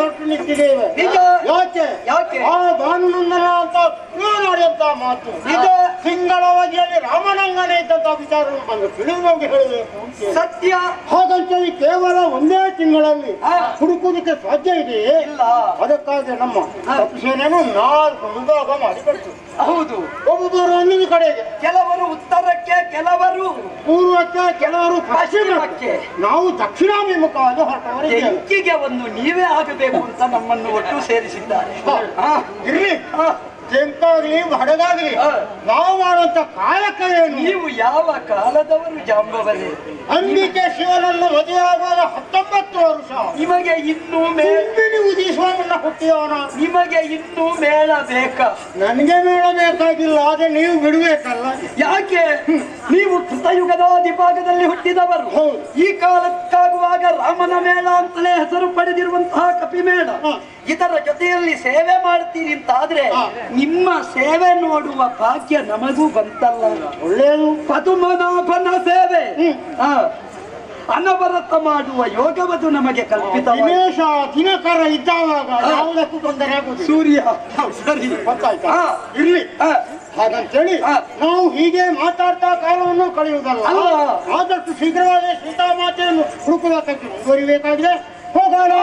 ಹೊರಟು ನಿಂತಿದ್ದೇವೆ ನಿಜ. ಯಾಕೆ ಯಾಕೆ? ಆ ಭಾನುನಂದನ ಅಂತ ನಡೆಯುವಂತ ಮಾತು ನಿಜ. ತಿಂಗಳ ಅವಧಿಯಲ್ಲಿ ರಾಮನಂಗನೆ ಇದ್ದಂತ ವಿಚಾರವನ್ನು ಬಂದು ತಿಳಿದು ನಮಗೆ ಹೇಳಬೇಕು ಅಂತ ಸತ್ಯ ಹಾಗಂತೇಳಿ ಕೇವಲ ಒಂದೇ ತಿಂಗಳಲ್ಲಿ ಹಾ. ಹುಡುಕುವುದಕ್ಕೆ ಸಾಧ್ಯ ಇದೆಯೇ ಇಲ್ಲ ಅದಕ್ಕಾಗಿ ನಮ್ಮ ಹಾ. ಕಪಿಸೇನೆಯನ್ನು ನಾಲ್ಕು ವಿಭಾಗ ಮಾಡಿಕೊಡ್ತು ಹೌದು ಒಬ್ಬೊಬ್ಬರು ಒಂದೊಂದು ಕಡೆಗೆ ಕೆಲವರು ಉತ್ತರಕ್ಕೆ ಕೆಲವರು ಪೂರ್ವಕ್ಕೆ ಕೆಲವರು ಪಶ್ಚಿಮಕ್ಕೆ ಪಶ್ಚಿಮಕ್ಕೆ. ನಾವು ದಕ್ಷಿಣಾಭಿಮುಖವಾಗಿ ಹೊರಟವರಿದ್ದೇವೆ ಬೆಂಕಿಗೆ ಒಂದು ನೀವೇ ಆಗಬೇಕು ಅಂತ ನಮ್ಮನ್ನು ಒಟ್ಟು ಸೇರಿಸಿದ್ದಾರೆ ಹಾ. ಇರ್ಲಿ ಹಾ. ತೆಂಕಾಗ್ಲಿ ಬಡಗಾಗ್ಲಿ ಹಾ. ನಾವು ಮಾಡುವಂತ ಕಾಯಕ ಏನು ನೀವು ಯಾವ ಕಾಲದವರು ಜಾಂಬವರೇ ಅಂಬಿಕೆ ಶಿವನನ್ನು ಮದುವೆಯಾಗುವಾಗ ಹತ್ತೊಂಬತ್ತು ವರ್ಷ ನಿಮಗೆ ಇನ್ನೂ ಮೇ ತುಂಬಿನಿ ಉದಿಸುವ ಮುನ್ನ ಹುಟ್ಟಿದವನ ನಿಮಗೆ ಇನ್ನೂ ಮೇಳ ಬೇಕಾ ನನಗೆ ಮೇಳಬೇಕಾಗಿಲ್ಲ ಆದ್ರೆ ನೀವು ಬಿಡ್ಬೇಕಲ್ಲ ಯಾಕೆ ನೀವು ಕೃತಯುಗದ ಅಧಿಭಾಗದಲ್ಲಿ ಹುಟ್ಟಿದವರು ಹೌದು. ಈ ಕಾಲಕ್ಕಾಗುವಾಗ ರಾಮನ ಮೇಳ ಅಂತಲೇ ಹೆಸರು ಪಡೆದಿರುವಂತಹ ಕಪಿಮೇಳ ಹ. ಇದರ ಜೊತೆಯಲ್ಲಿ ಸೇವೆ ಮಾಡ್ತೀರಿ ಅಂತಾದ್ರೆ ಹ. ನಿಮ್ಮ ಸೇವೆ ನೋಡುವ ಭಾಗ್ಯ ನಮಗೂ ಬಂತಲ್ಲ ಒಳ್ಳೆಯದು ಪದುಮನಾಭನ ಸೇವೆ ಹ್ಮ್. ಹ. ಅನವರತ ಮಾಡುವ ಯೋಗವದು ನಮಗೆ ಕಲ್ಪಿತ ದಿನೇಶ ದಿನಕರ ಇದ್ದಾವಾಗ ಯಾವುದಕ್ಕೂ ತೊಂದರೆ ಆಗುದಿಲ್ಲ ಸೂರ್ಯ ಸರಿ ಗೊತ್ತಾಯ್ತಾ ಹಾ. ಇರ್ಲಿ ಹ. ಹಾಗಂತೇಳಿ ಹಾ. ನಾವು ಹೀಗೆ ಮಾತಾಡ್ತಾ ಕಾಲವನ್ನು ಕಳೆಯುವುದಲ್ಲ ಅಲ್ಲ. ಆದಷ್ಟು ಶೀಘ್ರವಾಗಿ ಸೀತಾಮಾತೆಯನ್ನು ಹುಡುಕುವುದಕ್ಕೆ ಮುಂದುವರಿಬೇಕಾಗಿದೆ ಹೋಗೋಣ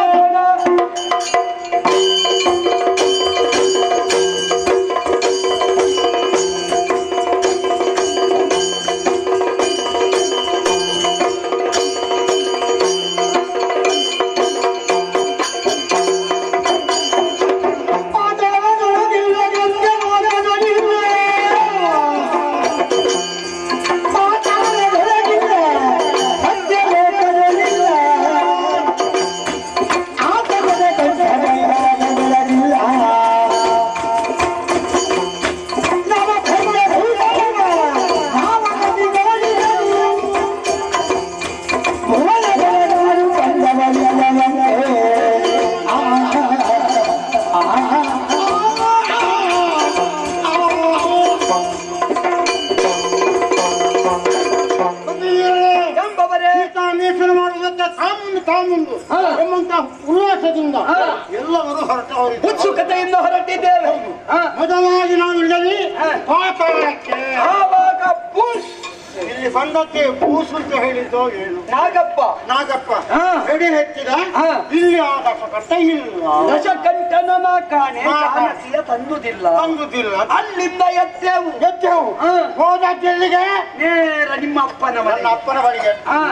ಎಂಬವರೇ ಸೀತಾನ್ವೇಷಣೆ ಮಾಡುವುದಕ್ಕೆ ತಾಮುಂದು ತಾಮುಂದು ಹಾ. ಎಂಬಂತ ಉಲ್ಲಾಸದಿಂದ ಹಾ. ಎಲ್ಲವರು ಹೊರಟವರಿದ್ದಾರೆ ಉತ್ಸುಕತೆಯಿಂದ ಹೊರಟಿದ್ದೇವೆ ಹ. ಮೊದಲಾಗಿ ನಾವು ಇಳಿದವಿ ಹಾ. ಪಾತಾಳಕ್ಕೆ ಆವಾಗ ಪುಷ್ ಇಲ್ಲಿ ಬಂದಕ್ಕೆ ಬೂಸು ಅಂತ ಹೇಳಿದ್ದು ಏನು ನಾಗಪ್ಪ ನಾಗಪ್ಪ ಹಾ. ಎಡೆ ಎತ್ತಿದ ಹಾ. ಇಲ್ಲಿ ಆದಪ್ಪ ಕಟ್ಟ ಇಲ್ಲ ದಶಕಂಠನನ ಕಾಣೆ ಹಾ. ಕಾಣತಿಯ ತಂದುದಿಲ್ಲ ತಂಗುದಿಲ್ಲ ಅಲ್ಲಿಂದ ಎತ್ತೆವು ಎದ್ದೆವು ಹಾ. ಹೋದಕ್ಕೆ ಎಲ್ಲಿಗೆ ನೇರ ನಿಮ್ಮ ಅಪ್ಪನ ನನ್ನ ಮನೆ ಅಪ್ಪನ ಬಳಿಗೆ ಹಾ.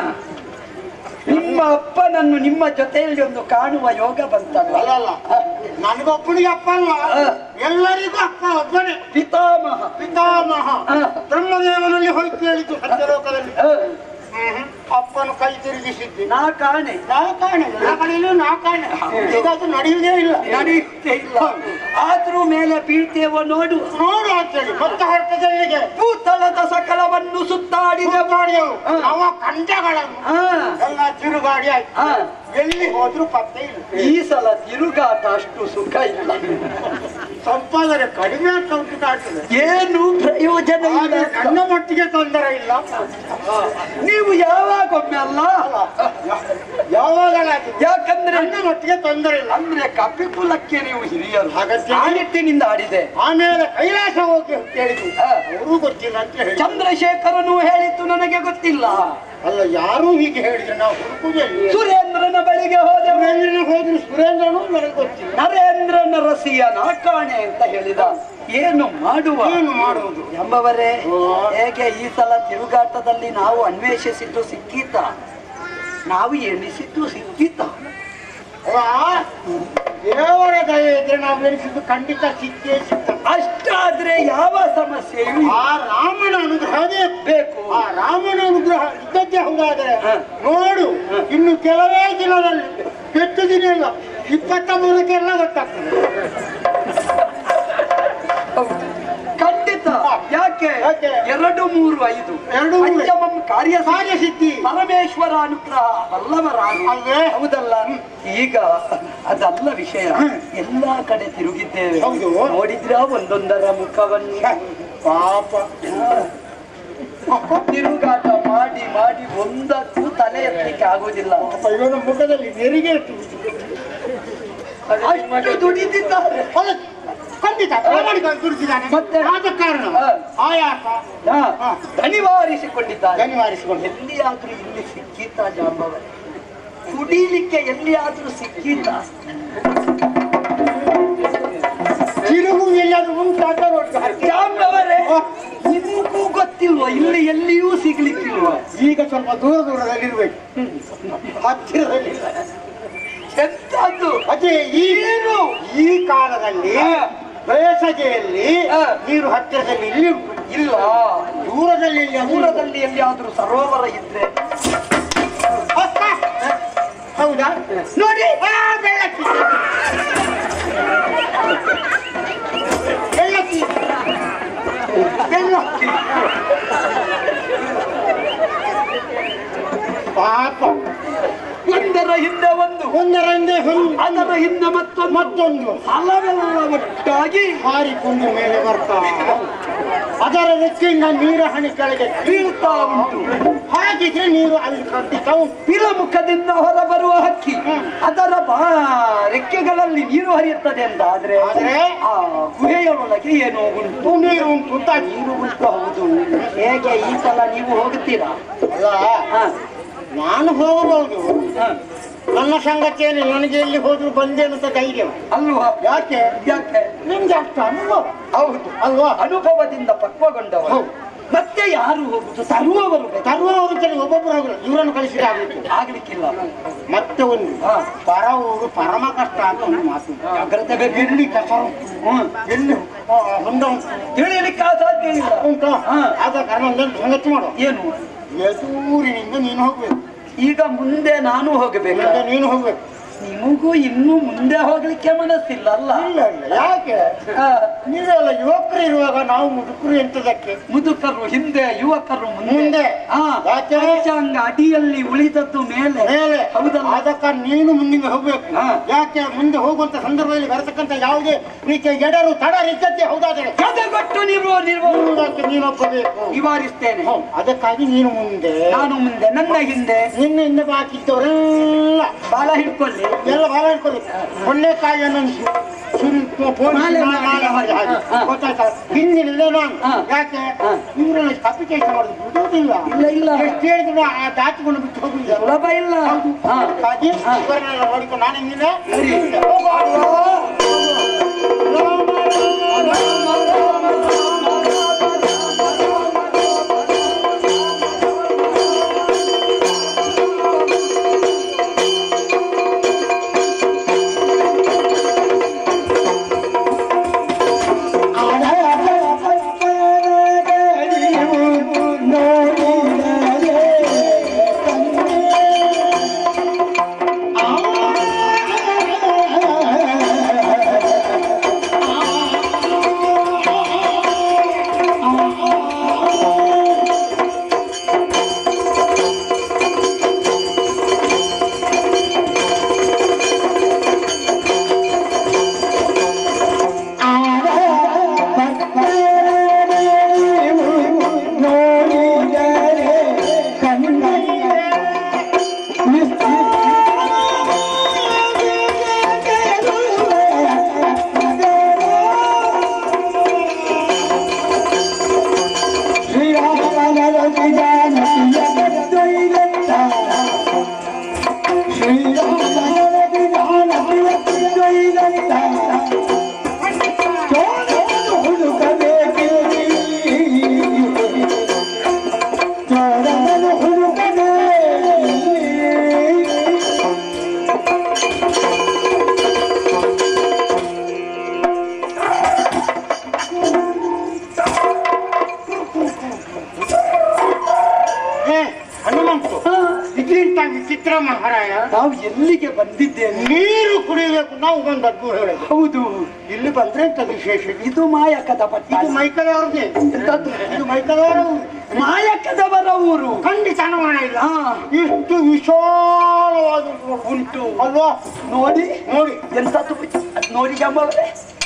ನಿಮ್ಮ ಅಪ್ಪನನ್ನು ನಿಮ್ಮ ಜೊತೆಯಲ್ಲಿ ಒಂದು ಕಾಣುವ ಯೋಗ ಬಂತಲ್ಲ ಅಲ್ಲಲ್ಲ ನನಗೊಬ್ಬನಿಗೆ ಅಪ್ಪ ಅಲ್ಲ ಹಾ. ಎಲ್ಲರಿಗೂ ಅಪ್ಪ ಒಬ್ಬನೇ ಪಿತಾಮಹ ಪಿತಾಮಹ ಹಾ. ಬ್ರಹ್ಮದೇವನಲ್ಲಿ ಹೋಗಿ ಕೇಳಿದ್ದು ಸತ್ಯಲೋಕದಲ್ಲಿ ಹ. ಹ್ಮ್. ಅಪ್ಪನು ಕೈ ತಿರುಗಿಸಿದ್ದು ನಾ ಕಾಣೆ ನಾವು ಕಾಣೆ ಎಲ್ಲ ಕಡೆಯಲ್ಲೂ ನಾವು ಕಾಣೆ ಈಗ ಅದು ನಡೆಯುವುದೇ ಇಲ್ಲ ನಡೆಯುತ್ತೆ ಇಲ್ಲ ಆದ್ರೂ ಮೇಲೆ ಬೀಳ್ತೇವೋ ನೋಡು ನೋಡು ಅಂತೇಳಿ ಮತ್ತೆ ಹೊರಟದ ಹೇಗೆ ಭೂತಳದ ಸಕಲವನ್ನು ಸುತ್ತಾಡಿದೆವು ನೋಡಿದೆವು ಹಾ. ನಾವು ಕಂಡಗಳನ್ನು ಹಾ. ಎಲ್ಲ ತಿರುಗಾಡಿ ಆಯ್ತು ಹಾ. ಎಲ್ಲಿ ಹೋದ್ರು ಪತ್ತೆ ಇಲ್ಲ ಈ ಸಲ ತಿರುಗಾಟ ಅಷ್ಟು ಸುಖ ಇಲ್ಲ ಸಂಪಾದನೆ ಕಡಿಮೆ ಅಂತ ಉಂಟು ಕಾಣ್ತದೆ ಏನು ಪ್ರಯೋಜನ ಇಲ್ಲ ಆದ್ರೆ ನನ್ನ ಮಟ್ಟಿಗೆ ತೊಂದರೆ ಇಲ್ಲ ನೀವು ಯಾವಾಗೊಮ್ಮೆ ಅಲ್ಲ ಯಾವಾಗಲಾಗಿ ಯಾಕಂದ್ರೆ ನನ್ನ ಮಟ್ಟಿಗೆ ತೊಂದರೆ ಇಲ್ಲ ಅಂದ್ರೆ ಕಪಿಕುಲಕ್ಕೆ ನೀವು ಹಿರಿಯರು ಹಾಗಂತ ಆ ನಿಟ್ಟಿನಿಂದ ಆಡಿದೆ ಆಮೇಲೆ ಕೈಲಾಸ ಹೋಗಿ ಕೇಳಿದ್ರು ಹಾ. ಅವರು ಗೊತ್ತಿಲ್ಲ ಅಂತ ಹೇಳಿ ಚಂದ್ರಶೇಖರನು ಹೇಳಿದ್ದು ನನಗೆ ಗೊತ್ತಿಲ್ಲ ಅಲ್ಲ ಯಾರು ಹೀಗೆ ಹೇಳಿದ್ರೆ ನಾವು ಹುಡುಕುದೇ ಇಲ್ಲ. ಸುರೇಂದ್ರನ ಬಳಿಗೆ ಹೋದೆವು ಸುರೇಂದ್ರನ ಹೋದ್ರು ಸುರೇಂದ್ರನು ನನಗೆ ಗೊತ್ತಿಲ್ಲ ನರೇಂದ್ರನ ರಸಿಯ ನಾಕಾಣೆ ಅಂತ ಹೇಳಿದ ಏನು ಮಾಡುವ ಏನು ಮಾಡುವುದು ಎಂಬವರೇ ಓ. ಹೇಗೆ ಈ ಸಲ ತಿರುಗಾಟದಲ್ಲಿ ನಾವು ಅನ್ವೇಷಿಸಿದ್ದು ಸಿಕ್ಕಿತ ನಾವು ಎಣಿಸಿದ್ದು ಸಿಕ್ಕಿತ ಅಲ್ಲ ದೇವರ ದಯೆ ಇದ್ರೆ ನಾವು ಎನಿಸಿದ್ದು ಖಂಡಿತ ಸಿಕ್ಕೇ ಸಿಗ್ತದೆ ಅಷ್ಟಾದ್ರೆ ಯಾವ ಸಮಸ್ಯೆಯೂ ಇಲ್ಲ. ಆ ರಾಮನ ಅನುಗ್ರಹವೇ ಬೇಕು ಆ ರಾಮನ ಅನುಗ್ರಹ ಇದ್ದದ್ದೇ ಹೌದಾದ್ರೆ ಹ. ನೋಡು ಇನ್ನು ಕೆಲವೇ ದಿನದಲ್ಲಿ ಹೆಚ್ಚು ದಿನ ಇಲ್ಲ ಇಪ್ಪತ್ತ ಮೂರಕ್ಕೆಲ್ಲ ಗೊತ್ತಾಗ್ತದೆ ಹೌದು. ಖಂಡಿತ ಯಾಕೆ ಯಾಕೆ? ಎರಡು ಮೂರು ಐದು ಎರಡು ಮೂರು. ಪಂಚಮಂ ಕಾರ್ಯ ಕಾರ್ಯಸಿದ್ಧಿ ಪರಮೇಶ್ವರ ಅನುಗ್ರಹ ಬಲ್ಲವರಾರು ಅಲ್ವೇ? ಹೌದಲ್ಲ ಈಗ ಅದಲ್ಲ ವಿಷಯ ಹ್ಮ್. ಎಲ್ಲಾ ಕಡೆ ತಿರುಗಿದ್ದೇವೆ ಹೌದು. ನೋಡಿದ್ರ ಒಂದೊಂದರ ಮುಖವನ್ನು ಪಾಪ ತಿರುಗಾಟ ಮಾಡಿ ಮಾಡಿ ಒಂದಕ್ಕೂ ತಲೆ ಎತ್ತಲಿಕ್ಕೆ ಆಗುದಿಲ್ಲ ಪಾಪ ಇವನ ಮುಖದಲ್ಲಿ ನೆರಿಗೆ ಎಷ್ಟು ಅಷ್ಟು ದುಡಿದಿದ್ದಾರೆ ಹೌದು, ಖಂಡಿತ ಪ್ರಾಮಾಣಿಕ ದುಡಿದಿದ್ದಾನೆ ಮತ್ತೆ? ಆದ ಕಾರಣ ಹಾ. ಆಯಾಸ ಹಾ, ಹಾ. ದಣಿವಾರಿಸಿಕೊಂಡಿದ್ದಾರೆ ದಣಿವಾರಿಸಿಕೊಂಡು ಎಲ್ಲಿಯಾದ್ರೂ ಇಲ್ಲಿ ಸಿಕ್ಕೀತ ಜಾಂಬವರೇ ಕುಡಿಲಿಕ್ಕೆ ಎಲ್ಲಿಯಾದ್ರೂ ಸಿಕ್ಕೀತ ತಿರುಗು ಎಲ್ಲಾದ್ರೂ ಉಂಟಾಗ ನೋಡಿ ಜಾಂಬವರೇ ನಿಮಗೂ ಗೊತ್ತಿಲ್ವ ಇಲ್ಲಿ ಎಲ್ಲಿಯೂ ಸಿಗ್ಲಿಕ್ಕಿಲ್ವ ಈಗ ಸ್ವಲ್ಪ ದೂರ ದೂರದಲ್ಲಿರ್ಬೇಕು ಹತ್ತಿರದಲ್ಲಿ ಇಲ್ಲ. ಎಂತದ್ದು ಅದೇ ಈ ಏನು? ಈ ಕಾಲದಲ್ಲಿ ಹಾ. ಬೇಸಗೆಯಲ್ಲಿ ಹಾ. ನೀರು ಹತ್ತಿರದಲ್ಲಿ ಇಲ್ಲಿ ಉಂಟು ಇಲ್ಲ ದೂರದಲ್ಲಿ ಎಲ್ಲಿ ಅದು ದೂರದಲ್ಲಿ ಎಲ್ಲಿಯಾದ್ರೂ ಸರೋವರ ಇದ್ರೆ ಅಕ್ಕ, ಹೌದಾ ನೋಡಿ ಆ, ಬೆಳ್ಳಕ್ಕಿ ಬೆಳ್ಳಕ್ಕಿ ಬೆಳ್ಳಕ್ಕಿ ಪಾಪ ಒಂದರ ಹಿಂದೆ ಒಂದು ಒಂದರ ಹಿಂದೆ ಒಂದು ಅದರ ಹಿಂದೆ ಮತ್ತೊಂದು ಮತ್ತೊಂದು ಹಲವೆಲ್ಲ ಒಟ್ಟಾಗಿ ಹಾರಿಕೊಂಡು ಮೇಲೆ ಬರ್ತಾ ಅದರ ರೆಕ್ಕೆಯಿಂದ ನೀರ ಹಣಿ ಕೆಳಗೆ ಬೀಳ್ತಾ ಉಂಟು ಹಾಗಿದ್ರೆ ನೀರು ಅಲ್ಲಿ ಕಟ್ಟಿತಾ ಉಂಟು ಪಿಲಮುಖದಿಂದ ಹೊರಬರುವ ಹಕ್ಕಿ ಹ್ಮ್. ಅದರ ಬಾ ರೆಕ್ಕೆಗಳಲ್ಲಿ ನೀರು ಹರಿಯುತ್ತದೆ ಅಂತ ಆದ್ರೆ ಆದ್ರೆ? ಆ ಗುಹೆಯೊಳಗೆ ಏನೋ ಉಂಟು ನೀರು ಉಂಟು ಅಂತ ನೀರು ಉಂಟು ಹೌದು ಹೇಗೆ ಈ ಸಲ ನೀವು ಹೋಗುತ್ತೀರಾ ಅಲ್ಲ ಹ, ನಾನು ಹೋಗಬಹುದು ಹ. ನನ್ನ ಸಂಗತಿಯಲ್ಲಿ ನನಗೆ ಎಲ್ಲಿ ಹೋದ್ರು ಬಂದೆ ಅಂತ ಧೈರ್ಯ ಅಲ್ವಾ ಯಾಕೆ ಯಾಕೆ ನಿಮ್ಗೆ ಅಷ್ಟು ಅನುಭವ ಹೌದು ಅಲ್ವಾ ಅನುಭವದಿಂದ ಪಕ್ವಗೊಂಡವರು ಹೌದು. ಮತ್ತೆ ಯಾರು ಹೋಗುದು ತರುವವರು ಬೇಕು. ತರುವವರು ಕೆಲವು ಒಬ್ಬೊಬ್ಬರು ಹೋಗಲ್ಲ ಇವರನ್ನು ಕಳಿಸಿದ್ರೆ ಆಗುತ್ತೆ ಆಗ್ಲಿಕ್ಕಿಲ್ಲ ಮತ್ತೆ ಒಂದು ಹಾ. ಪರ ಊರು ಪರಮ ಕಷ್ಟ ಅಂತ ಒಂದು ಮಾತು ಜಾಗ್ರತೆ ಬೇಕು ಎಲ್ಲಿ ಕಸ ಉಂಟು ಹ್ಮ್. ಎಲ್ಲಿ ಆ, ಹೊಂಡ ಉಂಟು ತಿಳಿಯಲಿಕ್ಕೆ ಅಸಾಧ್ಯ ಇಲ್ಲ ಉಂಟು ಹಾ. ಆದ ಕಾರಣ ಒಂದೊಂದು ಸಂಗತಿ ಮಾಡು ಏನು ಎದೂರಿನಿಂದ ನೀನು ಹೋಗ್ಬೇಕು ಈಗ ಮುಂದೆ ನಾನು ಹೋಗಬೇಕು ಮುಂದೆ ನೀನು ಹೋಗ್ಬೇಕು ನಿಮಗೂ ಇನ್ನು ಮುಂದೆ ಹೋಗ್ಲಿಕ್ಕೆ ಮನಸ್ಸಿಲ್ಲ ಅಲ್ಲ ಇಲ್ಲ ಇಲ್ಲ ಯಾಕೆ ಆ, ನೀವೆಲ್ಲ ಯುವಕರು ಇರುವಾಗ ನಾವು ಮುದುಕರು ಎಂತದಕ್ಕೆ ಮುದುಕರು ಹಿಂದೆ ಯುವಕರು ಮುಂದೆ. ಮುಂದೆ ಆ, ಯಾಕೆ? ಪಂಚಾಂಗ ಅಡಿಯಲ್ಲಿ ಉಳಿದದ್ದು ಮೇಲೆ ಮೇಲೆ ಹೌದಲ್ಲ ಆದ ಕಾರಣ ನೀನು ಮುಂದೆ ಹೋಗ್ಬೇಕು ಹಾ. ಯಾಕೆ ಮುಂದೆ ಹೋಗುವಂತ ಸಂದರ್ಭದಲ್ಲಿ ಬರತಕ್ಕಂತ ಯಾವುದೇ ರೀತಿಯ ಎಡರು ತಡ ರೀತಿಯದ್ದೇ ಹೌದಾದರೆ ಎದೆಗೊಟ್ಟು ನೀವು ನೀವು ನೋಡುವುದಕ್ಕೆ ನೀನೊಬ್ಬ ಬೇಕು ನಿವಾರಿಸ್ತೇನೆ ಹೌದು, ಅದಕ್ಕಾಗಿ ನೀನು ಮುಂದೆ ನಾನು ಮುಂದೆ ನನ್ನ ಹಿಂದೆ ನಿನ್ನಿಂದ ಬಾಕಿದ್ದವರೆಲ್ಲ ಬಾಲ ಹಿಡ್ಕೊಳ್ಳಿ ಎಲ್ಲ ಭಾಳ ಇಟ್ಕೊಳ್ಳಿ ಒಳ್ಳೆಕಾಯಿಯನ್ನು ಸುರಿ ಪೋಣಿ ಮಾಲೆ ಮಾಲೆ ಮಾಡಿ ಹಾಗೆ ಹಾಗೆ. ಹಾ. ಗೊತ್ತಾಯ್ತಾ ಹಿಂದಿನಿಂದ ನಾನು ಹಾ. ಯಾಕೆ ಹಾ. ಇವರೆಲ್ಲ ಕಾಪಿ ಕೆಲಸ ಮಾಡೋದು ಬಿಡುವುದಿಲ್ಲ ಇಲ್ಲ, ಇಲ್ಲ. ಎಷ್ಟು ಹೇಳಿದ್ರು ಆ ದಾಟಿಕೊಂಡು ಬಿಟ್ಟು ಹೋಗುದಿಲ್ಲ ಸುಲಭ ಇಲ್ಲ ಹಾ. ಅದಕ್ಕಾಗಿ ಹಾ. ಇವರನ್ನೆಲ್ಲ ನೋಡಿಕೊಂಡು ನಾನು ಹಿಂದಿನ ಸರಿ. ಏ, ಹನುಮಂತು ಇದರಿಂದ ವಿಚಿತ್ರ ಮಹಾರಾಯ ನಾವು ಎಲ್ಲಿಗೆ ಬಂದಿದ್ದೇವೆ ನೀರು ಕುಡಿಯಬೇಕು ನಾವು ಬಂದದ್ದು ಹೇಳಿದೆ ಹೌದು ಇಲ್ಲಿ ಬಂದ್ರೆ ಎಂತ ವಿಶೇಷ ಇದು? ಇದು ಮಾಯಕದ ಪಟ್ಟ ಇದು ಮೈಕದವ್ರದ್ದೇ ಎಂತದ್ದು? ಇದು ಮೈಕದವರ ಊರು. ಮಾಯಕದವರ ಊರು ಖಂಡಿತ ಅನುಮಾನ ಇಲ್ಲ ಹಾ. ಇಷ್ಟು ವಿಶಾಲವಾದ ಉಂಟು ಅಲ್ವಾ ನೋಡಿ ನೋಡಿ ಎಂತದ್ದು ಅದ್ ನೋಡಿ ಜಂಬವರೇ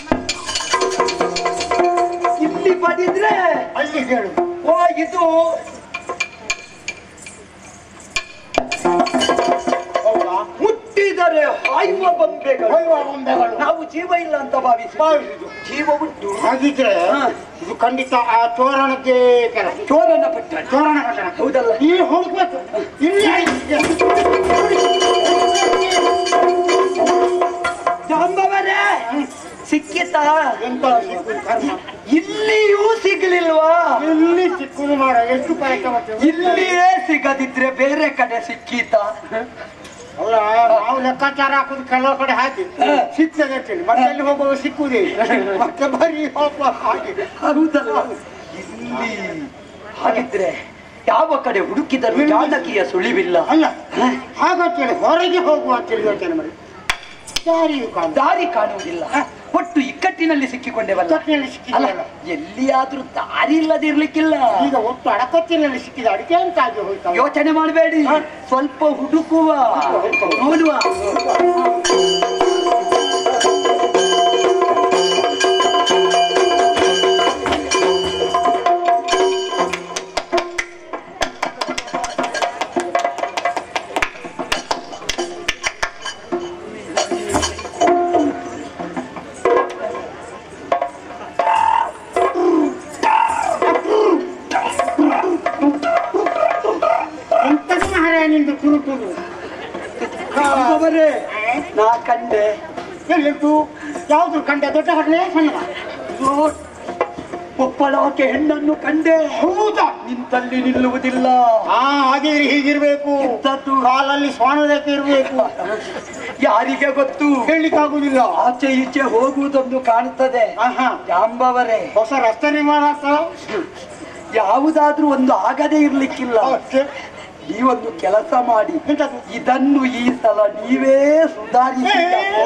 ಇಲ್ಲಿ ಬಡಿದ್ರೆ ಅಲ್ಲಿ ಹೇಳು ಓ ಇದು ಹೌದಾ ಮುಟ್ಟಿದರೆ ಅಂದರೆ ಹಾಯುವ ಬೊಂಬೆಗಳು ಹೊಯ್ಯುವ ಬೊಂಬೆಗಳು ನಾವು ಜೀವ ಇಲ್ಲ ಅಂತ ಭಾವಿಸಿ ಭಾವಿಸುದು. ಜೀವ ಉಂಟು ಹಾಗಿದ್ರೆ ಹಾ. ಇದು ಖಂಡಿತ ಆ ತೋರಣಕ್ಕೆ ಕೆಲಸ ಚೋರನ ಪಟ್ಟಣ ತೋರಣ ಕಟ್ಟಣ ಹೌದಲ್ಲ ಈ ಹುಡುಕ್ಬೇಕು ಇಲ್ಲಿ ಜಾಂಬವರೇ ಸಿಕ್ಕಿತಾ ಎಂತ ಸಿಕ್ಕುದು ಕರ್ಮ ಇಲ್ಲಿಯೂ ಸಿಗ್ಲಿಲ್ವಾ ಇಲ್ಲಿ ಸಿಕ್ಕುದು ಮಾರ ಎಷ್ಟು ಪ್ರಯತ್ನ ಮಾಡ್ತೇವೆ ಇಲ್ಲಿಯೇ ಸಿಗದಿದ್ರೆ ಬೇರೆ ಕಡೆ ಸಿಕ್ಕೀತ ಅಲ್ಲ ನಾವು ಲೆಕ್ಕಾಚಾರ ಹಾಕುದು ಕೆಲವು ಕಡೆ ಹಾಕಿ ಹಾ. ಸಿಗ್ತದೆ ಅಂತೇಳಿ ಮತ್ತೆ ಅಲ್ಲಿ ಹೋಗುವಾಗ ಸಿಕ್ಕುದೇ ಇಲ್ಲ. ಮತ್ತೆ ಬರೀ ಹೋಗುವ ಹಾಗೆ ಹೌದಲ್ಲ ಇಲ್ಲಿ ಹಾಗಿದ್ರೆ ಯಾವ ಕಡೆ ಹುಡುಕಿದರೂ ಜಾನಕಿಯ ಸುಳಿವಿಲ್ಲ ಅಲ್ಲ ಹಾಗಂತೇಳಿ ಹೊರಗೆ ಹೋಗುವ ಅಂತೇಳಿ ಯೋಚನೆ ಮಾಡಿ ದಾರಿಯು ಕಾಣ ದಾರಿ ಕಾಣುವುದಿಲ್ಲ ಒಟ್ಟು ಇಕ್ಕಟ್ಟಿನಲ್ಲಿ ಸಿಕ್ಕಿಕೊಂಡೆವಲ್ಲ ಕಟ್ಟಿನಲ್ಲಿ ಅಲ್ಲ ಸಿಕ್ಕಿದಲ್ಲ ಎಲ್ಲಿಯಾದ್ರೂ ದಾರಿ ಇಲ್ಲದಿರ್ಲಿಕ್ಕಿಲ್ಲ ಈಗ ಒಟ್ಟು ಅಡಕತ್ತಿನಲ್ಲಿ ಸಿಕ್ಕಿದ ಅಡಿಕೆ ಅಂತ ಆಗಿ ಹೋಯ್ತು ಯೋಚನೆ ಮಾಡಬೇಡಿ ಹಾ. ಸ್ವಲ್ಪ ಹುಡುಕುವ ನೋಡುವ ಎಂತದು ಮಹಾರಾಯನಿಂದ ಕುರುಟುದು ಅವರೇ ನಾ ಕಂಡೆ ಎಲ್ಲಿತ್ತು ಯಾವ್ದು ಕಂಡ ದೊಡ್ಡ ಕಡಲೆ ಸಣ್ಣ ಒಪ್ಪಳಕ್ಕೆ ಹೆಣ್ಣನ್ನು ಕಂಡೆ ಹೌದಾ ನಿಂತಲ್ಲಿ ನಿಲ್ಲುವುದಿಲ್ಲ ಹಾ ಹಾಗೆ ಹೀಗಿರ್ಬೇಕು ಎಂತದ್ದು? ಕಾಲಲ್ಲಿ ಸ್ವಾನದಕ್ಕೆ ಇರ್ಬೇಕು ಯಾರಿಗೆ ಗೊತ್ತು ಹೇಳಲಿಕ್ಕಾಗುದಿಲ್ಲ ಆಚೆ ಈಚೆ ಹೋಗುವುದೊಂದು ಕಾಣುತ್ತದೆ ಆಹಾ ಜಾಂಬವರೇ ಹೊಸ ರಸ್ತೆ ನಿರ್ಮಾಣ ಆಗ್ತದ ಯಾವುದಾದ್ರೂ ಒಂದು ಆಗದೆ ಇರ್ಲಿಕ್ಕಿಲ್ಲ ಅಷ್ಟೇ. ನೀವೊಂದು ಕೆಲಸ ಮಾಡಿ ಎಂತದು? ಇದನ್ನು ಈ ಸಲ ನೀವೇ ಸುಧಾರಿಸಿ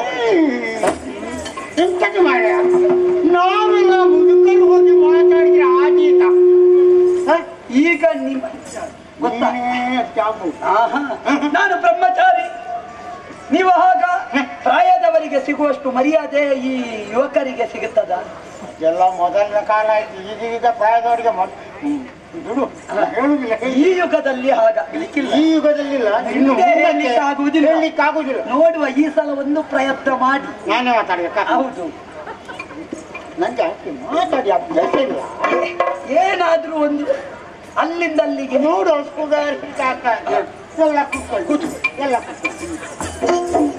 ಎಂತದ್ದು ಮಾಡ ನಾವೆಲ್ಲ ಮುದುಕರು ಹೋಗಿ ಮಾತಾಡಿದ್ರೆ ಆಗೀತ ಈಗ ನಿಮ್ಮ ಗೊತ್ತಾ ಜಾಬು ಆಹಾ. ನಾನು ಬ್ರಹ್ಮಚಾರಿ ನೀವು ಆಗ ಪ್ರಾಯದವರಿಗೆ ಸಿಗುವಷ್ಟು ಮರ್ಯಾದೆ ಈ ಯುವಕರಿಗೆ ಸಿಗುತ್ತದ ಎಲ್ಲ ಮೊದಲಿನ ಕಾಲ ಆಯ್ತು ಈಗೀಗ ಪ್ರಾಯದವರಿಗೆ ಮೊದ್- ಹ್ಮ್. ಬಿಡು ಹೇಳುದಿಲ್ಲ ಈ ಯುಗದಲ್ಲಿ ಹಾಗಾಗ್ಲಿಕ್ಕಿಲ್ಲ ಈ ಯುಗದಲ್ಲಿಲ್ಲ ಇನ್ನು ಮುಂದೆ ಹೇಳಲಿಕ್ಕೆ ಆಗುವುದಿಲ್ಲ. ಹೇಳಲಿಕ್ಕೆ ಆಗುದಿಲ್ಲ ನೋಡುವ ಈ ಸಲ ಒಂದು ಪ್ರಯತ್ನ ಮಾಡಿ ನಾನೇ ಮಾತಾಡ್ಬೇಕಾ ಹೌದು ನಂಗೆ ಯಾಕೆ ಮಾತಾಡಿ ಅಭ್ಯಾಸ ಇಲ್ಲ ಏನಾದ್ರೂ ಒಂದು ಅಲ್ಲಿಂದ ಅಲ್ಲಿಗೆ ನೋಡು ಸ್ಕೂಲ್ ಎಲ್ಲ ಕೂತ್ಕೊಳ್ಳಿ ಕೂತು ಎಲ್ಲ ಕೂತ್ಕೊಳ್ಳಿ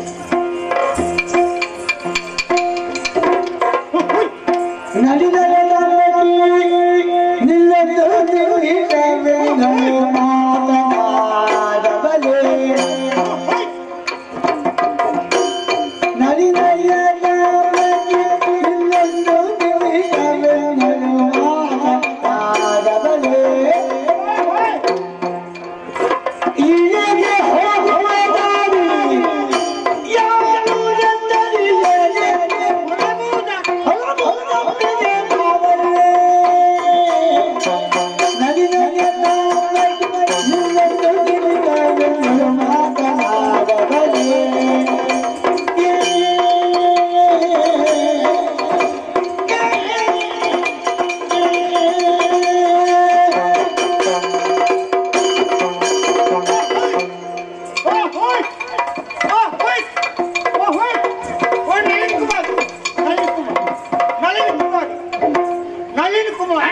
ನಳಿನ್ ಕುಮಾರ್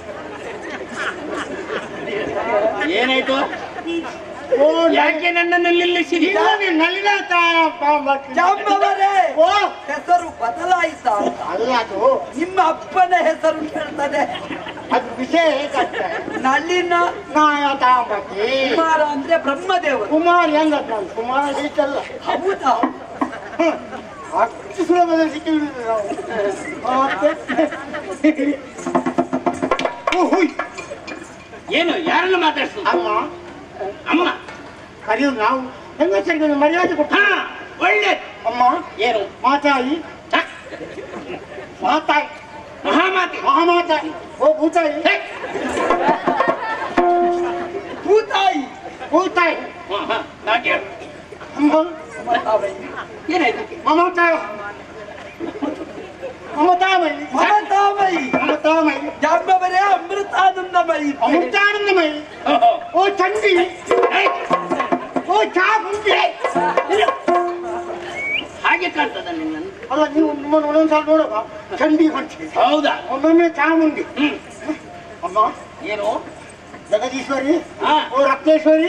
ಏನಾಯ್ತು ಓ ಯಾಕೆ ನನ್ನನ್ನು ನಿಲ್ಲಿಸಿರಿ ಇಲ್ಲ ನೀನ್ ನಳಿನ ತಾ- ಜಾಂಬವರೇ ಓ ಹೆಸರು ಬದಲಾಯಿತಾ ಅಂತ. ಅಲ್ಲ ಅದು ನಿಮ್ಮ ಅಪ್ಪನ ಹೆಸರು ಕೇಳ್ತದೆ ಅದು ವಿಷಯ ಹೇಗಾಗ್ತದೆ ನಳಿನ ನಾಯ ತಾಂಬಕ್ಕಿ ಕುಮಾರ ಅಂದ್ರೆ ಬ್ರಹ್ಮದೇವರು ಕುಮಾರ್ ಹೆಂಗ ನಾವು ಕುಮಾರ ಹೀಗಲ್ಲ ಹೌದಾ ಅಷ್ಟು ಸುಲಭದಲ್ಲಿ ಸಿಕ್ಕಿಬಿಡುದು ನಾವು ಮತ್ತೆ ಓ, ಹುಯ್. ಏನು ಯಾರನ್ನು ಮಾತಾಡ್ಸು ಅಮ್ಮ ಅಮ್ಮ ಕರೆಯೋದು ನಾವು ಹೆಂಗಸರಿಗೆ ಒಂದು ಮರ್ಯಾದೆ ಕೊಟ್ಟು ಹಾ ಒಳ್ಳೆ ಅಮ್ಮ ಏನು ಮಾತಾಯಿ ಹ? ಮಾತಾಯಿ ಮಹಾಮಾತೆ ಮಹಾಮಾತಾಯಿ ಓ ಭೂತಾಯಿ ಹೇ. ಭೂತಾಯಿ ಭೂತಾಯಿ ಹ, ಹ, ನಾ ಕೇಳು. ಅಮ್ಮ ಏನಾಯ್ತು ಮಮತಾಯ ಮಮತಾಮಯಿ ಮಮತಾಮಯಿ ಮಮತಾಮಯಿ ಜಾಂಬವರೇ ಅಮೃತಾನಂದಮಯಿ ಅಮೃತಾನಂದಮಯಿ ಓಹೋ. ಓ ಚಂಡಿ ಹೇ. ಓ ಚಾ ಕುಂಟಿ ಹಾಗೆ ಕಾಣ್ತದ ನಿನ್ನನ್ನು ಅಲ್ಲ ನೀವು ನಿಮ್ಮನ್ನು ಒಂದೊಂದ್ಸಲ ನೋಡುವ ಚಂಡಿ ಮಾಡ್ತೀವಿ ಹೌದಾ ಒಮ್ಮೊಮ್ಮೆ ಚಾಮುಂಡಿ ಹ್ಮ್ ಅಮ್ಮ ಏನು ಜಗದೀಶ್ವರಿ ಹಾ. ಓ ರಕ್ತೇಶ್ವರಿ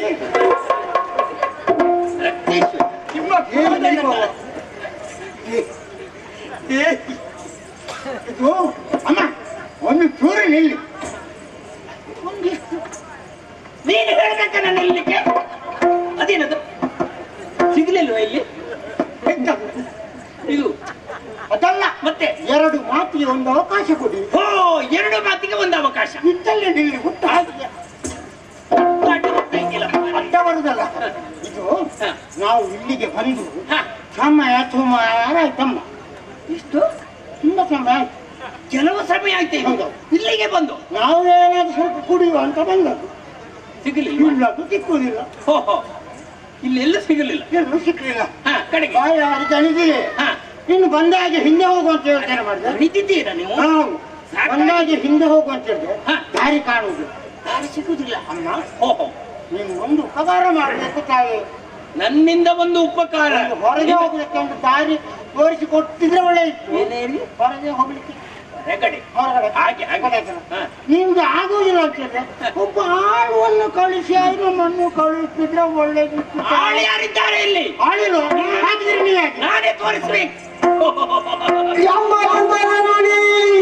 ರಕ್ತೇಶ್ವರಿ. ನಿಮ್ಮ ಏನು ನೀವು? ಏ- ಏ- ಇದು ಅಮ್ಮ ಒಂದು ಚೂರು ನಿಲ್ಲಿ ಒಂದಿಷ್ಟು ನೀನು ಹೇಳ್ಬೇಕ ನನ್ನ ಇಲ್ಲಿಗೆ ಅದೇನದು ಸಿಗ್ಲಿಲ್ವಾ ಇಲ್ಲಿ ಎಂತ? ಇದು ಅದಲ್ಲ ಮತ್ತೆ ಎರಡು ಮಾತಿಗೆ ಒಂದು ಅವಕಾಶ ಕೊಡಿ ಓ ಎರಡು ಮಾತಿಗೆ ಒಂದು ಅವಕಾಶ ಇದ್ದಲ್ಲೇ ನಿಲ್ಲಿ ಹುಟ್ಟು ಹಾಗೆ ಅಡ್ಡ ಗೊತ್ತಾಯ್ತಿಲ್ಲ. ಅಡ್ಡ ಬರುದಲ್ಲ ಇದು ಹ. ನಾವು ಇಲ್ಲಿಗೆ ಬಂದು ಹ, ಸಮಯ ಸುಮಾರು ಆಯ್ತಮ್ಮ ಇಷ್ಟು ತುಂಬಾ ಸಮಯ ಆಯ್ತು ಕೆಲವು ಸಮಯ ಆಯ್ತು ಈಗ. ಹೌದು. ಇಲ್ಲಿಗೆ ಬಂದು ನಾವು ಏನಾದ್ರು ಸ್ವಲ್ಪ ಕುಡಿಯುವ ಅಂತ ಬಂದದ್ದು ಸಿಗಲಿಲ್ಲ ಇಲ್ಲದು ಸಿಕ್ಕುವುದಿಲ್ಲ ಹೋ ಹೋ ಇಲ್ಲೆಲ್ಲೂ ಸಿಗಲಿಲ್ಲ ಎಲ್ಲೂ ಸಿಕ್ಕಲಿಲ್ಲ ಹಾ ಕಡೆಗೆ ಬಾಯಿ ಯಾರು ತಣಿದಿದೆ ಹಾ ಇನ್ನು ಬಂದಾಗೆ ಹಿಂದೆ ಹೋಗುವಂತ ಯೋಚನೆ ಮಾಡಿದೆ ನಿಂತಿದ್ದೀರಾ ನೀವು ನಾವು ಬಂದಾಗೆ ಹಿಂದೆ ಹೋಗುವಂತ ಹೇಳಿದ್ರೆ ಹ. ದಾರಿ ಕಾಣುವುದು ದಾರಿ ಸಿಗುದಿಲ್ಲ ಅಮ್ಮ ಹೋ ಹೋ ನೀನು ಒಂದು ಉಪಕಾರ ಮಾಡಬೇಕು ತಾಯಿ ನನ್ನಿಂದ ಒಂದು ಉಪಕಾರ ಒಂದು ಹೊರಗೆ ಹೋಗ್ಲಿಕ್ಕೆ ಒಂದು ದಾರಿ ತೋರಿಸಿ ಕೊಟ್ಟಿದ್ರೆ ಒಳ್ಳೆ ಇತ್ತು ಏನೇರಿ ಹೊರಗೆ ಹೋಗ್ಲಿಕ್ಕೆ ಹೊರಗಡೆ ಹೊರಗಡೆ ಹಾಗೆ ಹಾಗೆ ಗೊತ್ತಾಯ್ತಲ್ಲ? ಹಾ. ನಿಮ್ಗೆ ಆಗುವುದಿಲ್ಲ ಅಂತ ಹೇಳಿದ್ರೆ ಒಬ್ಬ ಆಳುವನ್ನು ಕಳಿಸಿ ಆಯ್ತು ನಮ್ಮನ್ನು ಕಳಿಸಿದ್ರೆ ಒಳ್ಳೇದಿತ್ತು ಆಳು ಯಾರಿದ್ದಾರೆ ಇಲ್ಲಿ ಆಳಿಲ್ಲ ಹಾಕಿದ್ರೆ ನೀವು ಯಾಕೆ ನಾನೇ ತೋರಿಸ್ಬೇಕು ಎಂಬ ಅಂಬರ ನೋಡಿ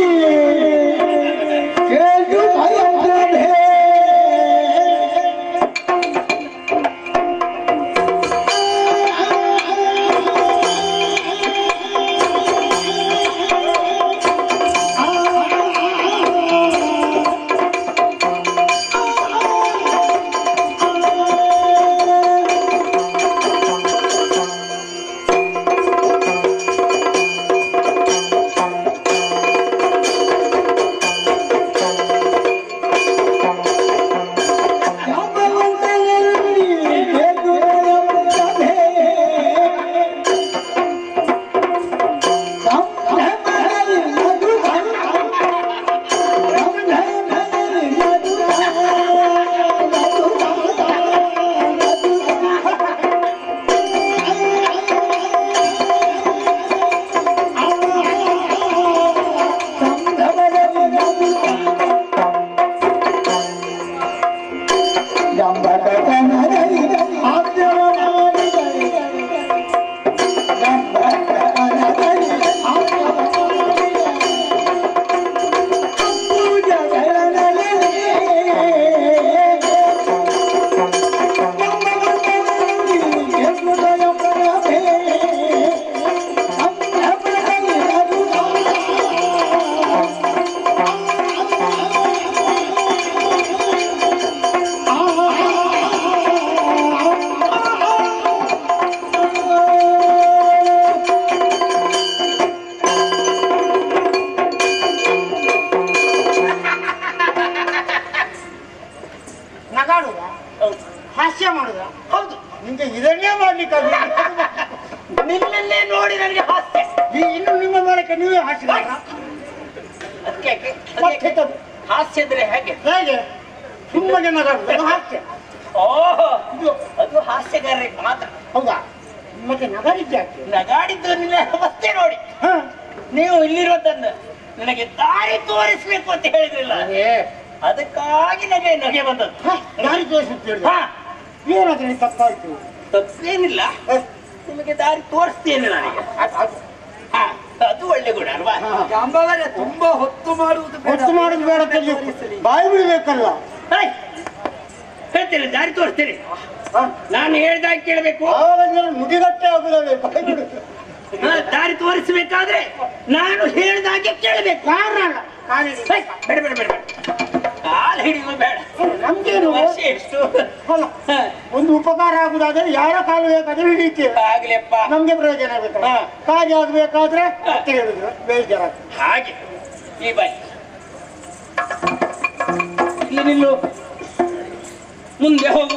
ಕೇಳು ಭಯಂಕರನೇ. ನಗಾಡುದ ಹಾಸ್ಯ ಮಾಡುದ ಹೌದು ನಿಮ್ಗೆ ಇದನ್ನೇ ಮಾಡ್ಲಿಕ್ಕೆ ನಿನ್ನನ್ನೇ ನೋಡಿ ನನಗೆ ಹಾಸ್ಯ ಇನ್ನು ನಿಮ್ಮ ಮೂಲಕ ನೀವೇ ಹಾಸ್ಯ ಅದಕ್ಕೆ ಯಾಕೆ? ಮತ್ತೆ ಅದಕ್ಕೆ ತಗೋ. ಹಾಸ್ಯ ಅಂದ್ರೆ ಹೇಗೆ ಹೇಗೆ ಸುಮ್ಮನೆ ನಗಾಡುದು ಅದು ಹಾಸ್ಯ ಓಹೋ ಇದು ಅದು ಹಾಸ್ಯಗಾರರಿಗೆ ಮಾತ್ರ ಹೌದಾ ಮತ್ತೆ ನಗಾಡಿದ್ದೆ ಯಾಕೆ ನಗಾಡಿದ್ದು ನಿನ್ನ ಅವಸ್ಥೆ ನೋಡಿ ಹ? ನೀವು ಇಲ್ಲಿರುವುದನ್ನು ನನಗೆ ದಾರಿ ತೋರಿಸ್ಬೇಕು ಅಂತ ಹೇಳಿದ್ರಿಲ್ಲ ಏ, ಅದಕ್ಕಾಗಿ ನನಗೆ ನಗೆ ಬಂದದ್ದು ಹ, ದಾರಿ ತೋರಿಸುತ್ತೇಳಿ ಹಾ ಏನಾದ್ರೆ ತಪ್ಪಾಯ್ತು ತಪ್ಪೇನಿಲ್ಲ ಹ, ನಿಮಗೆ ದಾರಿ ತೋರಿಸ್ತೇನೆ ನನಗೆ ಅದ್- ಅದ್- ಹಾ ಅದು ಒಳ್ಳೆ ಗುಣ ಅಲ್ವಾ ಹ. ಜಾಂಬವರೇ ತುಂಬಾ ಹೊತ್ತು ಮಾಡುವುದು ಬೇಡ. ಹೊತ್ತು ಮಾಡುದು ಬೇಡ ತಲ್ಲಿ ಬಾಯಿ ಬಿಡ್ಬೇಕಲ್ಲ ಹೇ, ಹೇಳ್ತೇನೆ ದಾರಿ ತೋರಿಸ್ತೇನೆ ಹ? ನಾನು ಹೇಳ್ದಾಗ ಕೇಳಬೇಕು ಆವಾಗ ನೀನು ನುಡಿಗಟ್ಟೆ ಆಗುದಲ್ಲ ಬಾಯಿ ಬಿಡುದು ದಾರಿ ತೋರಿಸಬೇಕಾದ್ರೆ ನಾನು ಹೇಳ್ದಾಗೆ ಕೇಳಬೇಕು ಕಾರಣ ಕಾಲಿಡಿ ಹೇ, ಬೇಡ ಬೇಡ ಬೇಡ ಬೇಡ ಕಾಲು ಹಿಡಿಯುವ ಬೇಡ ನಮ್ಗೇನು ವರ್ಷ ಎಷ್ಟು ಅಲ್ಲ ಹ, ಒಂದು ಉಪಕಾರ ಆಗುದಾದ್ರೆ ಯಾರ ಕಾಲು ಬೇಕಾದ್ರೆ ಹಿಡಿತೇವೆ ಆಗ್ಲಿಯಪ್ಪ ನಮ್ಗೆ ಪ್ರಯೋಜನ ಬೇಕಲ್ಲ ಹಾ. ಕಾರ್ಯ ಆಗ್ಬೇಕಾದ್ರೆ ಮತ್ತೆ ಹೇಳಿದ್ರು ಬೇಜಾರ ಹಾಗೆ ಈ ಬಾಯಿ ಇಲ್ಲಿ ನಿಲ್ಲು ಮುಂದೆ ಹೋಗು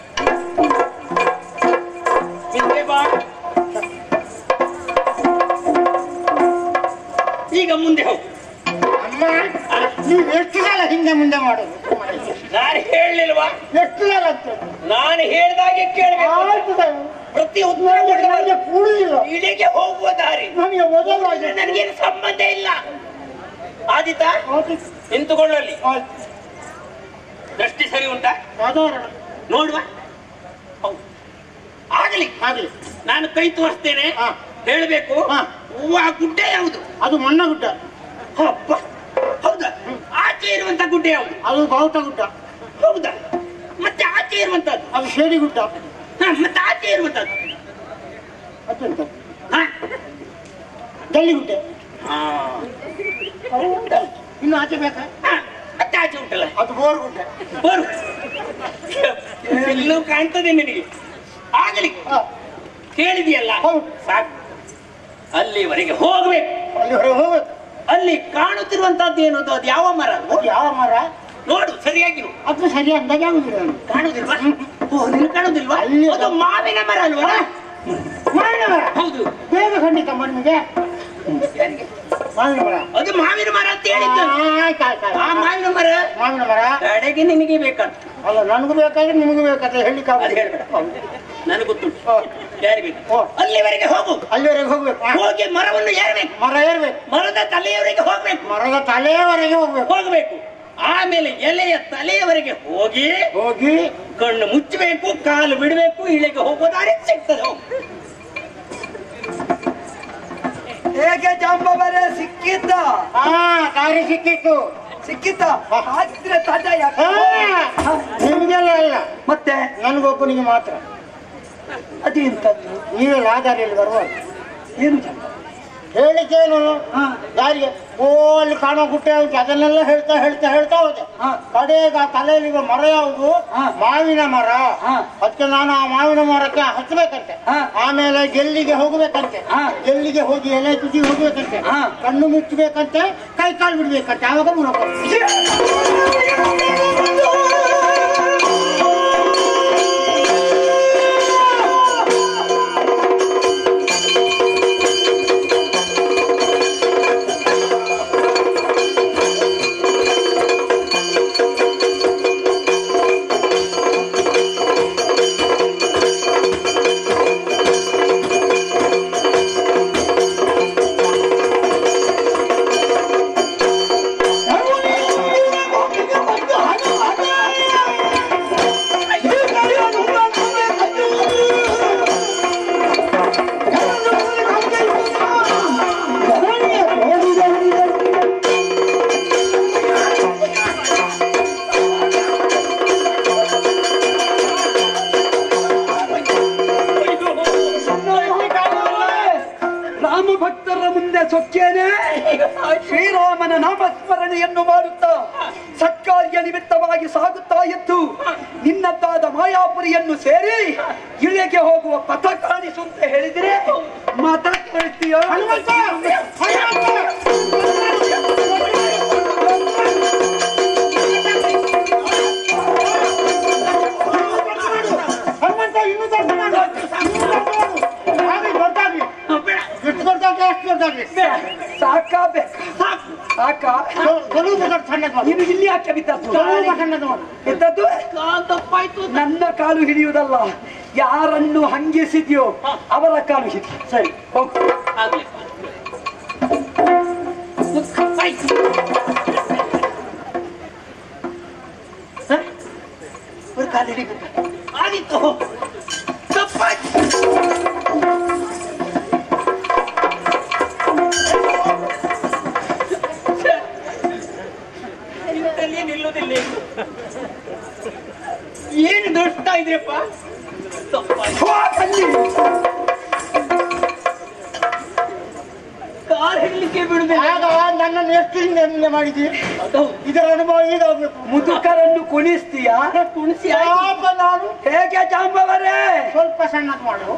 ಹಿಂದೆ ಬಾ ಈಗ ಮುಂದೆ ಹೋಗು ಅಮ್ಮ ಅಮ್ಮ ನೀವು ಎಷ್ಟು ಸಲ ಹಿಂದೆ ಮುಂದೆ ಮಾಡೋದು ನಾನು ಹೇಳಲಿಲ್ವಾ ಎಷ್ಟು ಸಲ ಅಂತ ನಾನು ಹೇಳ್ದಾಗೆ ಕೇಳಬೇಕು ಆಯ್ತು ಸರ್. ಪ್ರತಿ ಉತ್ತರ ನನಗೆ ಕೊಡುವ ನನಗೆ ಕೂಡುದಿಲ್ಲ ಇಳಿಗೆ ಹೋಗುವ ದಾರಿ ನನಗೆ ಮೊದಲಾಗಿ ನನಗೇನು ಸಂಬಂಧ ಇಲ್ಲ ಆದಿತಾ ಆಯ್ತು ನಿಂತುಕೊಳ್ಳಲಿ ಆಯ್ತು ದೃಷ್ಟಿ ಸರಿ ಉಂಟಾ ಸಾಧಾರಣ ನೋಡುವ ಹೌದು ಆಗಲಿ ಆಗಲಿ ನಾನು ಕೈ ತೋರಿಸ್ತೇನೆ ಹಾ. ಹೇಳಬೇಕು ಹಾ. ಹೂವ ಗುಡ್ಡೆ ಯಾವುದು ಅದು ಮಣ್ಣ ಗುಡ್ಡ ಅಪ್ಪ ಹೌದಾ ಆಚೆ ಇರುವಂತ ಗುಡ್ಡೆ ಯಾವುದು ಅದು ಬಾವುಟ ಗುಡ್ಡ ಹೌದಾ ಮತ್ತೆ ಆಚೆ ಇರುವಂತದ್ದು ಅದು ಶೇಡಿ ಗುಡ್ಡ ಹಾ, ಮತ್ತೆ ಆಚೆ ಇರುವಂತದ್ದು ಅತ್ಯಂತ ಹಾ? ಗಲ್ಲಿ ಗುಡ್ಡ ಹಾ. ಹೌದಾ? ಇನ್ನು ಆಚೆ ಬೇಕಾ ಹಾ, ಮತ್ತೆ ಆಚೆ ಉಂಟಲ್ಲ ಅದು ಬೋರ್ ಗುಡ್ಡ ಬರು ಇಲ್ಲೂ ಕಾಣ್ತದೆ ನಿನಗೆ ಆಗಲಿ ಹಾ, ಕೇಳಿದೆಯಲ್ಲ ಹೌದು. ಸಾಕು ಅಲ್ಲಿವರೆಗೆ ಹೋಗ್ಬೇಕು ಅಲ್ಲಿ ಹೊರಗೆ ಹೋಗ್ಬೇಕು ಅಲ್ಲಿ ಕಾಣುತ್ತಿರುವಂತದ್ದು ಏನದು ಅದು ಯಾವ ಮರ ಅದು? ಅದು ಯಾವ ಮರ ನೋಡು ಸರಿಯಾಗಿ ನೋಡು. ಅದು ಸರಿ ಅಂದಾಗೆ ಆಗುದಿಲ್ಲ ನನಗೆ. ಕಾಣುದಿಲ್ವಾ ಓ ನಿನ್ ಕಾಣುದಿಲ್ವಾ ಅಲ್ಲಿ ಅದು ಮಾವಿನ ಮರ ಅಲ್ವಾ ಮಾವಿನ ಮರ ಹೌದು ಬೇಗ ಖಂಡಿತ ನಿಮಗೆ ಯಾರಿಗೆ? ಮಾವಿನ ಮರ ಅದು ಮಾವಿನ ಮರ ಅಂತ ಹೇಳಿದ್ದು ಆಯ್ತು ಆಯ್ತು ಆ ಆಯ್ತು ಮಾವಿನ ಮರ ಮಾವಿನ ಮರ ಕಡೆಗೆ ನಿನಗೆ ಬೇಕಂತ ಅಲ್ಲ ನನಗೂ ಬೇಕಾದ್ರೆ ನಿಮಗೂ ಬೇಕಾದ್ರೆ ಹೇಳಿಕ್ಕೆ ಅದು ಆಗುದಿಲ್ಲ. ಹೇಳ್ಬೇಡ ಹೌದು. ನನಗೆ ಗೊತ್ತುಂಟು ಹಾ. ಯಾರಿಗೆ ಹಾ. ಅಲ್ಲಿವರೆಗೆ ಹೋಗು ಅಲ್ಲಿವರೆಗೆ ಹೋಗ್ಬೇಕು ಹಾ. ಹೋಗಿ ಮರವನ್ನು ಏರ್ಬೇಕು ಮರ ಏರ್ಬೇಕು ಮರದ ತಲೆಯವರೆಗೆ ಹೋಗ್ಬೇಕು ಮರದ ತಲೆಯವರೆಗೆ ಹೋಗ್ಬೇಕು ಹೋಗ್ಬೇಕು ಆಮೇಲೆ ಎಲೆಯ ತಲೆಯವರೆಗೆ ಹೋಗಿ ಹೋಗಿ ಕಣ್ಣು ಮುಚ್ಚಬೇಕು ಕಾಲು ಬಿಡಬೇಕು ಇಳಿಗೆ ಹೋಗೋ ದಾರಿ ಸಿಗ್ತದೆ ಹೋಗು. ಹೇಗೆ ಜಾಂಬವರೇ ಸಿಕ್ಕಿದ್ದ ಹಾ ದಾರಿ ಸಿಕ್ಕಿತ್ತು ಸಿಕ್ಕಿದ್ದ ಹಾಗಿದ್ರೆ ತಡ ಯಾಕೆ ಹಾ, ನಿಮ್ಗೆಲ್ಲ ಅಲ್ಲ ಮತ್ತೆ ನನಗೊಬ್ಬನಿಗೆ ಮಾತ್ರ ಅದೆಂತದ್ದು ನೀವೆಲ್ಲ ಆ ದಾರಿಯಲ್ಲಿ ಬರುವಾಗ ಏನು ಜಾಂಬ ಹೇಳಿದ್ದೇನು ಹಾ. ದಾರಿಗೆ ಓ ಅಲ್ಲಿ ಕಾಣೋ ಗುಟ್ಟೆ ಉಂಟು ಅದನ್ನೆಲ್ಲ ಹೇಳ್ತಾ ಹೇಳ್ತಾ ಹೇಳ್ತಾ ಹೋದೆ ಹಾ. ಕಡೆಗೆ ಆ ತಲೆಯಲ್ಲಿ ಇರುವ ಮರ ಯಾವುದು ಹಾ. ಮಾವಿನ ಮರ ಹಾ. ಅದಕ್ಕೆ ನಾನು ಆ ಮಾವಿನ ಮರಕ್ಕೆ ಹಚ್ಚಬೇಕಂತೆ ಹಾ. ಆಮೇಲೆ ಗೆಲ್ಲಿಗೆ ಹೋಗ್ಬೇಕಂತೆ ಹಾ. ಗೆಲ್ಲಿಗೆ ಹೋಗಿ ಎಲೆ ತುದಿ ಹೋಗ್ಬೇಕಂತೆ ಹಾ. ಕಣ್ಣು ಮುಚ್ಚಬೇಕಂತೆ ಕೈ ಕಾಲು ಬಿಡ್ಬೇಕಂತೆ ಆವಾಗ ಮುನಕ ರಾಮ ಭಕ್ತರ ಮುಂದೆ ಸೊಕ್ಕೇನೆ ಶ್ರೀರಾಮನ ನಾಮಸ್ಮರಣೆಯನ್ನು ಮಾಡುತ್ತಾ ಸತ್ಕಾರ್ಯ ನಿಮಿತ್ತವಾಗಿ ಸಾಗುತ್ತಾ ಇದ್ದು ನಿನ್ನದ್ದಾದ ಮಾಯಾಪುರಿಯನ್ನು ಸೇರಿ ಇಳೆಗೆ ಹೋಗುವ ಪಥ ಕಾಣಿಸು ಅಂತ ಹೇಳಿದ್ರೆ ಮತ ಕೇಳ್ತೀಯ ಹನುಮಂತ ಹನುಮಂತ ಹನುಮಂತ ಇನ್ನೂ ದೊಡ್ಡ ಮಾಡು. ಇನ್ನೂ ದೊಡ್ಡ ಮಾಡು. ಆಗ್ಲಿ, ದೊಡ್ಡಾಗ್ಲಿ. ಬೇಡ ಎಷ್ಟು ದೊಡ್ಡಾಗ್ಲಿ ಅಷ್ಟು ದೊಡ್ಡಾಗ್ಲಿ ಸಾಕಾಬೇಕ ಸಾಕು ಸಾಕ ಸ್ವ- ಸ್ವಲ್ಪ ದೊಡ್ಡ ಸಣ್ಣದು ಮಾಡು. ನೀನು ಇಲ್ಲಿ ಯಾಕೆ ಬಿದ್ದದ್ದು ಸ್ವಲ್ಪ ಸಣ್ಣದು ಮಾಡು. ಬಿದ್ದದ್ದು ಕಾಲ್ ತಪ್ಪಾಯ್ತು ಅಂತ. ನನ್ನ ಕಾಲು ಹಿಡಿಯುವುದಲ್ಲ ಯಾರನ್ನು ಹಂಗಿಸಿದ್ಯೋ ಅವರ ಕಾಲು ಹಿಡಿ ಸರಿ ಹೋಗು ಆಗ್ಲಿ ಆಯ್ತು. ಹ? ಅವ್ರ ಕಾಲು ಹಿಡಿಬೇಕು ಆದಿತ್ತು ತಪ್ಪಾಯ್ತು ಇಂಥಲ್ಲಿ ನಿಲ್ಲುವುದಿಲ್ಲ ಇದು. ಏನು ದೊಡ್ಡ ಇದ್ರಪ್ಪ ತಪ್ಪಾಯ್ತು ಕಾರ್ ಹಿಡ್ಲಿಕ್ಕೆ ಬಿಡುದಿಲ್ಲ ಆಗ ನನ್ನನ್ನು ಎಷ್ಟು ಹಿಂದೆ ಮುಂದೆ ಮಾಡಿದ್ವಿ ಅದು ಇದರ ಅನುಭವ ಈಗ ಆಗ್ಬೇಕು ಮುದುಕರನ್ನು ಕುಣಿಸ್ತೀಯ ಕುಣಿಸಿ ಪಾಪ ನಾನು ಹೇಗೆ ಜಾಂಬವರೇ ಸ್ವಲ್ಪ ಸಣ್ಣದು ಮಾಡು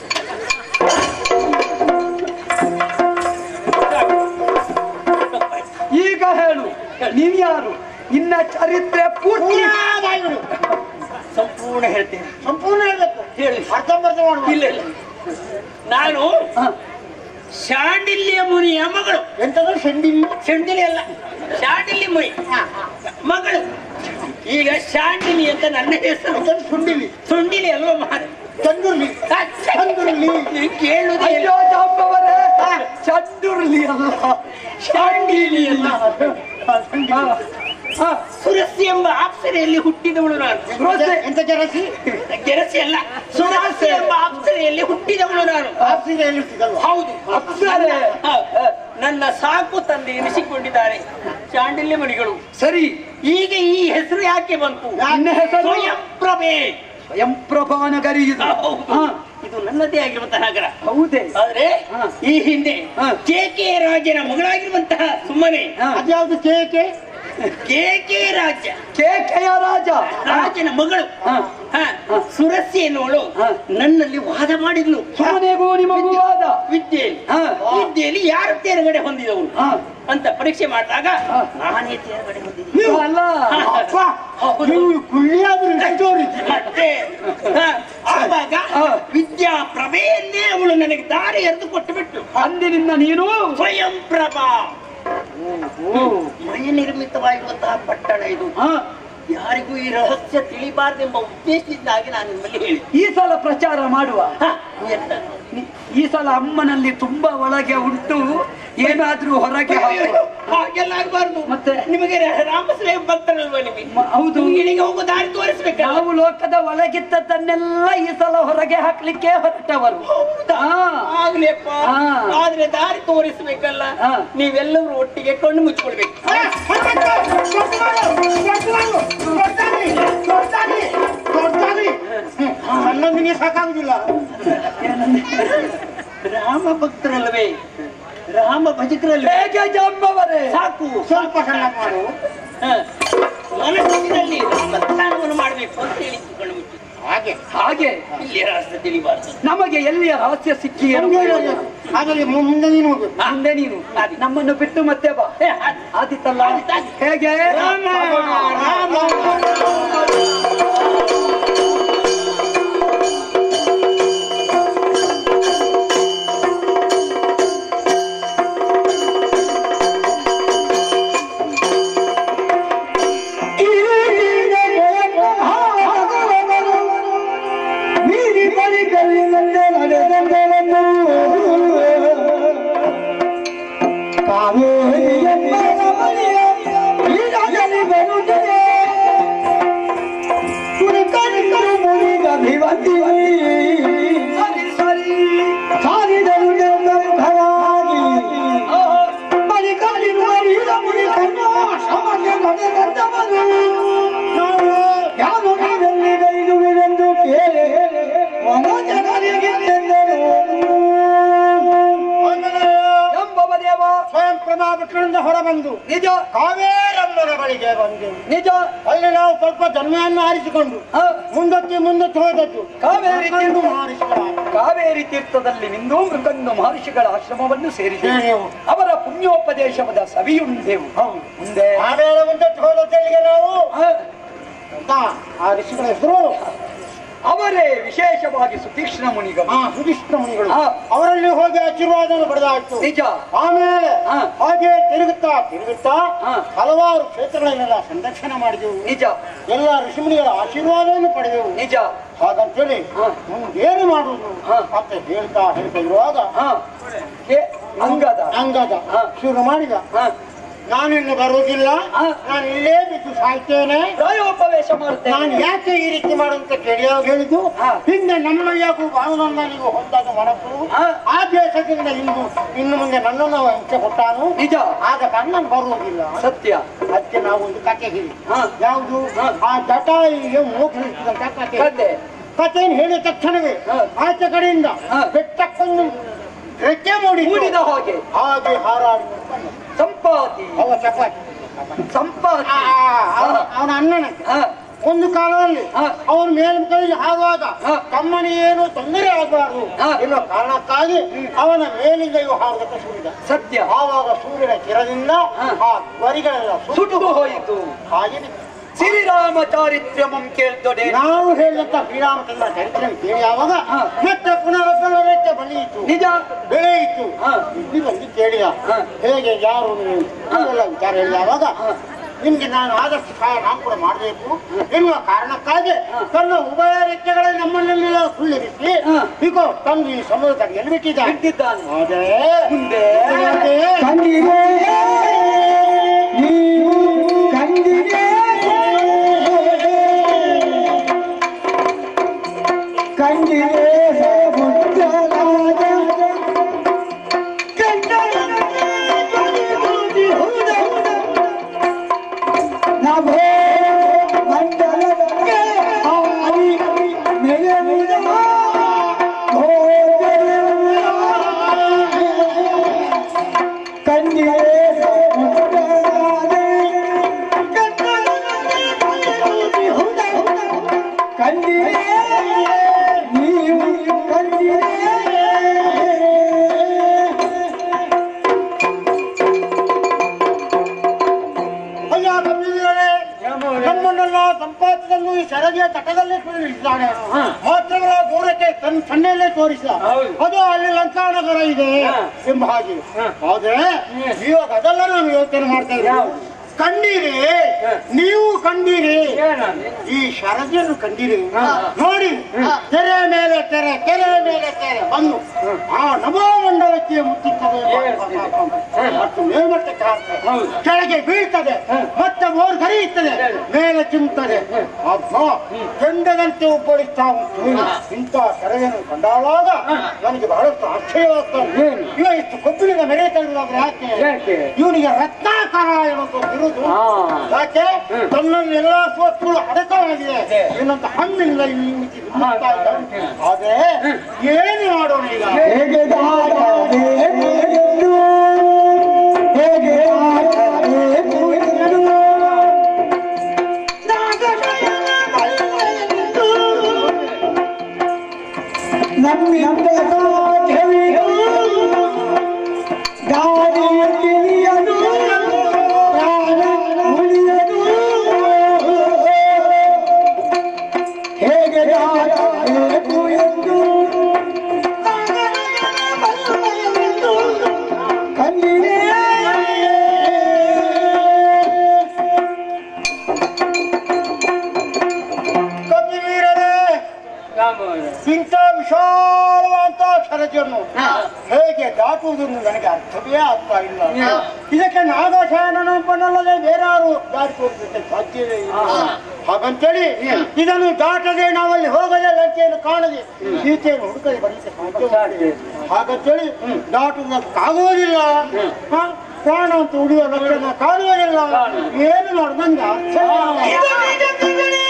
ಈಗ ಹೇಳು ನೀವ್ಯಾರು ನಿನ್ನ ಚರಿತ್ರೆ ಪೂರ್ತಿ ಪೂರಾ ಬಾಯಿ ಬಿಡು. ಸಂಪೂರ್ಣ ಹೇಳ್ತೇನೆ ಸಂಪೂರ್ಣ ಹೇಳ್ಬೇಕು ಹೇಳಿ ಅರ್ಧಂಬರ್ಧ ಮಾಡುವ ಇಲ್ಲ ಇಲ್ಲ ನಾನು ಹ, ಶಾಂಡಿಲ್ಯ ಮುನಿಯ ಮಗಳು ಎಂತದು ಸೆಂಡಿ ಶಂಡಿಲಿ ಅಲ್ಲ ಶಾಂಡಿಲ್ಯ ಮುನಿ ಮಗಳು ಈಗ ಶಾಂಡಿಲಿ ಅಂತ ನನ್ನ ಹೆಸರು ಎಂತದು ಸುಂಡಿಲಿ ಸುಂಡಿಲಿ ಅಲ್ವಾ ಮಾರ ಚಂದುರ್ಲಿ ಚಂದುರ್ಲಿ ಕೇಳುದೇ ಇಲ್ಲ. ಅಯ್ಯೋ ಜಾಂಬವರೇ ಚಂದುರ್ಲಿ ಅಲ್ಲ ಶಾಂಡಿಲಿ ಅಲ್ಲ ಆ, ಸುಂಡಿಲಿ. ಹಾ, ಸುರಸಿ ಎಂಬ ಅಪ್ಸರೆಯಲ್ಲಿ ಹುಟ್ಟಿದವಳು ನಾನು ರೋಸೆ. ಎಂತ ಜರಸಿ ಗೆರಸಿ ಅಲ್ಲ ಸುರಸಿ ಎಂಬ ಅಪ್ಸರೆಯಲ್ಲಿ ಹುಟ್ಟಿದವಳು ನಾನು ಆಫ್ರಿಕಾ ಎಲ್ಲಿರ್ತಿದಲ್ವಾ ಹೌದು ಅಪ್ಸರೆ. ಹ, ನನ್ನ ಸಾಕು ತಂದೆ ಎನಿಸಿಕೊಂಡಿದ್ದಾರೆ ಚಾಂಡಿಲ್ಯ ಮಣಿಗಳು ಸರಿ ಈಗ ಈ ಹೆಸರು ಯಾಕೆ ಬಂತು ನನ್ನ ಹೆಸರು ಸ್ವಯಂ ಪ್ರಭೆ ಸ್ವಯಂ ಪ್ರಭಾನಗರಿ ಇದು ಹೌದು. ಹಾ, ಇದು ನನ್ನದೇ ಆಗಿರುವಂತಹ ನಗರ ಹೌದೇ ಆದ್ರೆ ಹಾ. ಈ ಹಿಂದೆ ಹಾ. ಕೆ ಕೆ ರಾಜನ ಮಗಳಾಗಿರುವಂತಹ ಸುಮ್ಮನೆ ಹಾ. ಅದ್ಯಾವ್ದು ಕೇಕೆ ಕೆ ಕೆ ರಾಜ ಕೆ ಕೆಯ ರಾಜ ರಾಜನ ಮಗಳು ಹಾ. ಹಾ, ಸುರಸಿ ಎನ್ನುವಳು ಹಾ. ನನ್ನಲ್ಲಿ ವಾದ ಮಾಡಿದ್ಲು ಸುಮ್ಮನೆಗೂ ನಿಮಗುವಾದ ವಿದ್ಯೆಯಲ್ಲಿ ಹಾ. ವಿದ್ಯೆಯಲ್ಲಿ ಯಾರು ತೇರ್ಗಡೆ ಹೊಂದಿದವರು ಹಾ. ಅಂತ ಪರೀಕ್ಷೆ ಮಾಡಿದಾಗ ಹಾ. ನಾನೇ ತೇರ್ಗಡೆ ಹೊಂದಿದ್ದೆ ಅಲ್ಲ ಅಪ್ಪ ಹೌದು. ನೀವು ಕುಳ್ಳಿಯಾದ್ರೂ ಜೋರಿ ಮತ್ತೆ ಹಾ, ಆವಾಗ ಹಾ. ವಿದ್ಯಾ ಪ್ರಭೆಯನ್ನೇ ಅವಳು ನನಗೆ ದಾರಿ ಎರೆದು ಕೊಟ್ಟು ಬಿಟ್ಟು ಅಂದಿನಿಂದ ನೀನು ಸ್ವಯಂ ಪ್ರಭಾ ಮಯ ನಿರ್ಮಿತವಾಗಿರುವಂತಹ ಪಟ್ಟಣ ಇದು ಹಾ, ಯಾರಿಗೂ ಈ ರಹಸ್ಯ ತಿಳಿಬಾರ್ದೆಂಬ ಉದ್ದೇಶದಿಂದಾಗಿ ನಾನು ನಿಮ್ಮಲ್ಲಿ ಹೇಳಿ ಈ ಸಲ ಪ್ರಚಾರ ಮಾಡುವ ಎಂತ ನಿ- ಈ ಸಲ ಅಮ್ಮನಲ್ಲಿ ತುಂಬಾ ಒಳಗೆ ಉಂಟು ಏನಾದ್ರೂ ಹೊರಗೆ ಹಾಕು. ಹಾಗೆಲ್ಲ ಆಗ್ಬಾರ್ದು ಮತ್ತೆ? ನಿಮಗೆ ರಾಮಸ್ವಾಮಿ ಭಕ್ತರಲ್ವಾ ನಿಮಗೆ ಮ- ಹೌದು ಇಲ್ಲಿಗೆ ಹೋಗೋ ದಾರಿ ತೋರಿಸ್ಬೇಕಲ್ಲ ನಾವು ಲೋಕದ ಒಳಗಿದ್ದದ್ದನ್ನೆಲ್ಲ ಈ ಸಲ ಹೊರಗೆ ಹಾಕ್ಲಿಕ್ಕೆ ಹೊರಟವರು ಹಾ. ಆಗ್ಲಿಯಪ್ಪ ಹಾ. ಆದ್ರೆ ದಾರಿ ತೋರಿಸ್ಬೇಕಲ್ಲ ಹಾ. ನೀವೆಲ್ಲರೂ ಒಟ್ಟಿಗೆ ಕಣ್ಣು ಮುಚ್ಕೊಳ್ಬೇಕು ನನ್ನೊಂದಿಗೆ ಸಾಕಾಗುದಿಲ್ಲ ರಾಮ ಭಕ್ತರಲ್ವೇ ರಾಮ ಭಜಕರಲ್ವೇ ಹೇಗೆ ಜಂಬವರೇ ಸಾಕು ಸ್ವಲ್ಪ ಸಣ್ಣ ಮಾಡು ಹ. ಮನಸ್ಸಿನಲ್ಲಿ ರಾಮಧ್ಯಾನವನ್ನು ಮಾಡಬೇಕು ಅಂತ ಹೇಳಿದ್ದು ಕಣ್ಣು ಮುಚ್ಚಿ ಹಾಗೆ ಹಾಗೆ ಇಲ್ಲಿ ರಹಸ್ಯ ತಿಳಿಬಾರ್ದು ನಮಗೆ ಎಲ್ಲಿಯ ರಹಸ್ಯ ಸಿಕ್ಕಿ ಏನು ಪ್ರಯೋಜನ? ಹಾಗಾಗಿ ಮುಂದೆ ನೀನು ಹೋಗ್ಬೇಕು ಮುಂದೆ ನೀನು ಆದಿ. ನಮ್ಮನ್ನು ಬಿಟ್ಟು ಮತ್ತೆ ಬಾ ಏ, ಆದಿ. ಆದಿತ್ತಲ್ಲ ಆದಿತ್ತು, ಆದಿತ್ತು. ಹೇಗೆ ರಾಮ ರಾಮ ಸರಿ ಸರಿ ಎಂಬವ ದೇವ ಸ್ವಯಂ ಪ್ರಭಾಕರದಿಂದ ಹೊರಬಂದು ನಿಜ ಕಾವೇರಮ್ಮನ ಬಳಿಗೆ ಬಂದೆವು ನಿಜ ಅಲ್ಲಿ ನಾವು ಸ್ವಲ್ಪ ಜನ್ಮೆಯನ್ನು ಆರಿಸಿಕೊಂಡು ಹ, ಮುಂದಕ್ಕೆ ಮುಂದಕ್ಕೆ ಹೋದದ್ದು ಕಾವೇರಿ ಕಣ್ಣು ಆರಿಸಿಕೊಳ್ಳ ಕಾವೇರಿ ತೀರ್ಥದಲ್ಲಿ ನಿಂದು ಮೃಕಂದು ಮಹರ್ಷಿಗಳ ಆಶ್ರಮವನ್ನು ಸೇರಿದೆವು ಸೇರಿದೆವು. ಅವರ ಪುಣ್ಯೋಪದೇಶವಾದ ಸವಿಯುಂಡೆವು ಹೌದು ಮುಂದೆ ಕಾವೇರ ಮುಂದಕ್ಕೆ ಹೋದದ್ದಲ್ಲಿಗೆ ನಾವು ಹ, ಅಂತ ಆ ಋಷಿಗಳ ಹೆಸರು ಅವರೇ ವಿಶೇಷವಾಗಿ ಸುತೀಕ್ಷ್ಣ ಮುನಿಗಳು ಆ ಸುಧಿಷ್ಣ ಮುನಿಗಳು ಹಾ. ಅವರಲ್ಲಿ ಹೋಗಿ ಆಶೀರ್ವಾದವನ್ನು ಪಡೆದಾಯ್ತು ನಿಜ ಆಮೇಲೆ ಹಾ. ಹಾಗೆ ತಿರುಗುತ್ತಾ ತಿರುಗುತ್ತಾ ಹಾ. ಹಲವಾರು ಕ್ಷೇತ್ರಗಳನ್ನೆಲ್ಲ ಸಂರಕ್ಷಣೆ ಮಾಡಿದೆವು ನಿಜ ಎಲ್ಲ ಋಷಿಮುನಿಗಳ ಆಶೀರ್ವಾದವನ್ನು ಪಡೆದೆವು ನಿಜ ಹಾಗಂತೇಳಿ ಹಾ. ಮುಂದೇನು ಮಾಡುವುದು ಹಾ. ಅಂತ ಹೇಳ್ತಾ ಹೇಳ್ತಾ ಇರುವಾಗ ಹ ಕೆ- ಅಂಗದ ಅಂಗದ ಹಾ. ಶುರು ಮಾಡಿದ ಹ, ನಾನಿನ್ನು ಬರುವುದಿಲ್ಲ ಹಾ. ನಾನು ಇಲ್ಲೇ ಬಿದ್ದು ಸಾಯ್ತೇನೆ ಪ್ರಾಯೋಪವೇಶ ನಾನು ಮಾಡುತ್ತೇನೆ ಯಾಕೆ ಈ ರೀತಿ ಮಾಡುವಂತ ಕೇಳಿಯಾಗ ಹೇಳಿದ್ದು ಹಾ. ಹಿಂದೆ ನಮ್ಮಯ್ಯಗೂ ಭಾವನಂದನಿಗೂ ಹೊಂದಾದ ಮನಸ್ಸು ಹಾ. ಆ ದೇಶದಿಂದ ಇಂದು ಇನ್ನು ಮುಂದೆ ನನ್ನನ್ನು ಹಿಂಸೆ ಕೊಟ್ಟಾನು ನಿಜ ಆದ ಕಾರಣ ಬರುವುದಿಲ್ಲ ಸತ್ಯ ಅದಕ್ಕೆ ನಾವು ಒಂದು ಕತೆ ಹೇಳಿ ಹಾ. ಯಾವುದು ಹಾ. ಆ ಜಟಾಯಿಗೆ ಮೋಕ್ಷಿಸಿದಂತ ಕತೆ ಕತೆ ಕಥೆಯನ್ನು ಹೇಳಿದ ತಕ್ಷಣವೇ ಹಾ. ಆಚೆ ಕಡೆಯಿಂದ ಹಾ. ಬೆಟ್ಟಕ್ಕೊಂದು ರೆಕ್ಕೆ ಮೂಡಿ ಕೂಡಿದ ಹಾಗೆ ಹಾಗೆ ಹಾರಾಡಿ ಸಂಪಾತಿ ಅವ ಚಪಾತಿ ಸಂಪಾತಿ ಆ, ಅವನ- ಅವನ ಅಣ್ಣನಕ್ಕೆ ಹ, ಒಂದು ಕಾಲದಲ್ಲಿ ಹಾ. ಅವನ ಮೇಲ್ಮೈ ಆಗುವಾಗ ಹಾ. ತಮ್ಮನಿಗೆ ಏನು ತೊಂದರೆ ಆಗಬಾರದು ಹಾ. ಎನ್ನುವ ಕಾರಣಕ್ಕಾಗಿ ಅವನ ಮೇಲಿಂದೆಯೂ ಹಾರುವುದಕ್ಕೆ ಸುರಿದ ಸತ್ಯ ಆವಾಗ ಸೂರ್ಯನ ಕಿರಣದಿಂದ ಹಾ. ಆ ವರಿಗಳೆಲ್ಲ ಸುಟ್ಟು ಸುಟ್ಟು ಹೋಯಿತು ಹಾಗೆ ಬಿತ್ತು. ಶ್ರೀರಾಮ ಚಾರಿತ್ರ್ಯಮಂ ಕೇಳ್ತೊಡೆ ನಾವು ಹೇಳಿದಂತ ಶ್ರೀರಾಮಚಂದ್ರ ಚರಿತ್ರೆ ಕೇಳಿ ಯಾವಾಗ ಹಾ. ಮತ್ತೆ ಪುನರೊಬ್ಬರಕ್ಕೆ ಬಲಿಯಿತು ನಿಜ ಬೆಳೆಯಿತು ಹಾ. ಇಲ್ಲಿ ಬಂದು ಕೇಳಿದ ಹಾ. ಹೇಗೆ ಯಾರು ನೀವು ಎಲ್ಲ ವಿಚಾರ ಹೇಳಿ ಯಾವಾಗ ಹಾ. ನಿಮ್ಗೆ ನಾನು ಆದಷ್ಟು ಸಹಾಯ ನಾವು ಕೂಡ ಮಾಡಬೇಕು ಎನ್ನುವ ಕಾರಣಕ್ಕಾಗಿ ಹಾ. ತನ್ನ ಉಭಯ ರೀತಿಗಳಲ್ಲಿ ನಮ್ಮನ್ನೆಲ್ಲ ಸುಳ್ಳಿರಿಸಿ ಹಾ. ಇಗೋ ತಂದು ಈ ಸಮುದ್ರ ತಡೆಯಲ್ಲಿ ಬಿಟ್ಟಿದ್ದ ಬಿಟ್ಟಿದ್ದಾನೆ ಅದೇ ಮುಂದೆ ಮುಂದೆ ಕಂದಿಗೆ ನೀವು ಕಂದಿಗೆ ಕಂದಿಗೆ ಮುಚ್ಚಲಾದ ನಭೋ ಮಂಡಲಕ್ಕೆ ಹಾರಿ ಮೆರೆಯುವುದ ಕಂದಿಗೆ ಮುಚ್ಚಲಾದೆ ಕಂದಿಗೆ ನೀವು ಕಂದಿಗೆ ಅಯ್ಯ ಕಪಿಲರೇ, ನಮ್ಮನ್ನೆಲ್ಲ ಸಂಪಾದಿಸಲು ಈ ಸರದಿಯ ತಟದಲ್ಲೇ ಇದ್ದಾನೆ ಮಾತ್ರವಲ್ಲ ದೂರಕ್ಕೆ ತನ್ನ ಸಣ್ಣಲ್ಲೇ ತೋರಿಸಿದ ಹೌದು. ಅದು ಅಲ್ಲಿ ಲಂಕಾನಗರ ಇದೆ ಹಾ. ಎಂಬ ಹಾಗೆ ಆದ್ರೆ ಇವಾಗ ಅದೆಲ್ಲ ನಾನು ಯೋಚನೆ ಮಾಡ್ತಾ ಇದ್ದೀನಿ ಕಂಡೀರಿ ನೀವು ಕಂಡೀರಿ ಈ ಶರದಿಯನ್ನು ಕಂಡೀರಿ ನೋಡಿ ತೆರೆ ಮೇಲೆ ತೆರೆ ತೆರೆ ಮೇಲೆ ತೆರೆ ಬಂದು ಆ ನಮೋ ಮಂಡಲಕ್ಕೆ ಮುಟ್ಟುತ್ತದೆ ಮತ್ತು ಮೇಲ್ಮಟ್ಟಕ್ಕೆ ಹಾಕ್ತದೆ ಕೆಳಗೆ ಬೀಳ್ತದೆ ಮತ್ತೆ ಮೋರ್ ಕರೆಯುತ್ತದೆ ಮೇಲೆ ಚಿಮ್ಮುತ್ತದೆ ಅಬ್ಬಾ ಕೆಂಡದಂತೆ ಉಬ್ಬಳಿಸ್ತಾ ಉಂಟು ಇಂಥ ಸೆರೆಯನ್ನು ಕಂಡಾವಾಗ ನನಗೆ ಬಹಳಷ್ಟು ಆಶ್ಚರ್ಯವಾಗ್ತದೆ ಇವ ಇಷ್ಟು ಕೊಬ್ಬಿನಿಂದ ಮೆರೆಯುತ್ತಾ ಇರೋದಾದ್ರೆ ಯಾಕೆ ಇವನಿಗೆ ರತ್ನಾಕರ ಎನ್ನುವುದು ಬಿರುದು ಯಾಕೆ ತನ್ನಲ್ಲಿ ಎಲ್ಲಾ ಸ್ವತ್ತುಗಳು ಅಡಕವಾಗಿದೆ ಇನ್ನೊಂದು ಹಣ್ಣಿನಿಂದ ಇಲ್ಲಿ ಮಿಂಚಿ ಧುಮುಕ್ತಾ ಇದ್ದಾನೆ. ಆದ್ರೆ ಏನು ಮಾಡೋಣ ಈಗ ಹೇಗೆ ದಾಟದೆ ಮುಗಿದು ಹೇಗೆ ಆಟದೆ ಮುಗಿದು ನಾಗಶಯನ ಬಲ್ಲವೆಂದು ನಮ್ಮಿಂದ ಸಾಧ್ಯವಿದು ಗಾಳಿಯ ತಿಳಿಯದು ಪ್ರಾಣ ಉಳಿಯದು ಹೇಗೆ ದಾಟಬೇಕು ಎಂದು ಕಣ್ಣಿಗೆ ಕಪಿವೀರರೇ ಇಂಥ ವಿಶಾಲವಾದ ಸರಜನ್ನು ಹೇಗೆ ದಾಟುವುದನ್ನು ನನಗೆ ಅರ್ಥವೇ ಆಗ್ತಾ ಇಲ್ಲ ಇದಕ್ಕೆ ನಾಗಶಾನನೊಬ್ಬನಲ್ಲದೆ ಬೇರೆ ಯಾರು ದಾಟಿ ತೋರಿಸಲಿಕ್ಕೆ ಸಾಧ್ಯವೇ ಇಲ್ಲ ಹಾಗಂತೇಳಿ ಇದನ್ನು ದಾಟದೆ ನಾವಲ್ಲಿ ಹೋಗದೆ ಲಂಕೆಯನ್ನು ಕಾಣದೆ ಸೀತೆಯನ್ನು ಹುಡುಕದೆ ಬರಲಿಕ್ಕೆ ಸಾಧ್ಯ ಹಾಗಂತೇಳಿ ದಾಟುವುದಕ್ಕಾಗುವುದಿಲ್ಲ ಹ? ಪ್ರಾಣ ಅಂತ ಉಳಿಯುವ ಲಕ್ಷಣ ಕಾಣುವುದಿಲ್ಲ ಏನು ಮಾಡು ನಂಗೆ ಅರ್ಥವೇ ಆಗಲ್ಲ.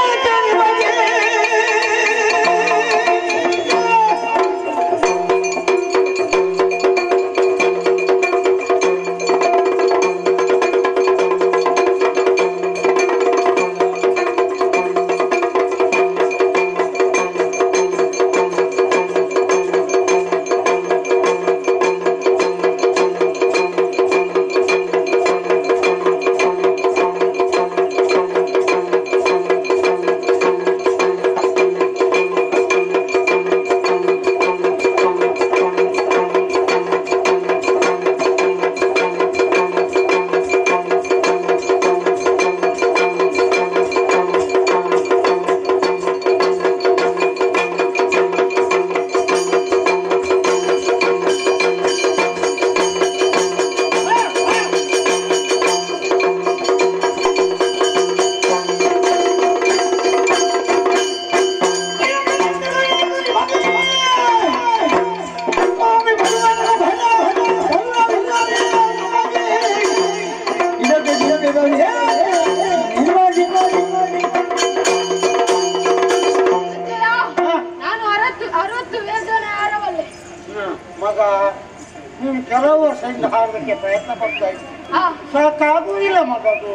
ನಾನು ಅರವತ್ತು ಅರವತ್ತು ವೇದನೆ ಆಡಬಲ್ಲೆ ಮಗ ನೀನು ಕೆಲವು ವರ್ಷದಿಂದ ಹಾಡಲಿಕ್ಕೆ ಪ್ರಯತ್ನ ಪಡ್ತಾ ಇದ್ದೀನಿ ಆ, ಸಾಕಾಗುವುದಿಲ್ಲ ಮಗದು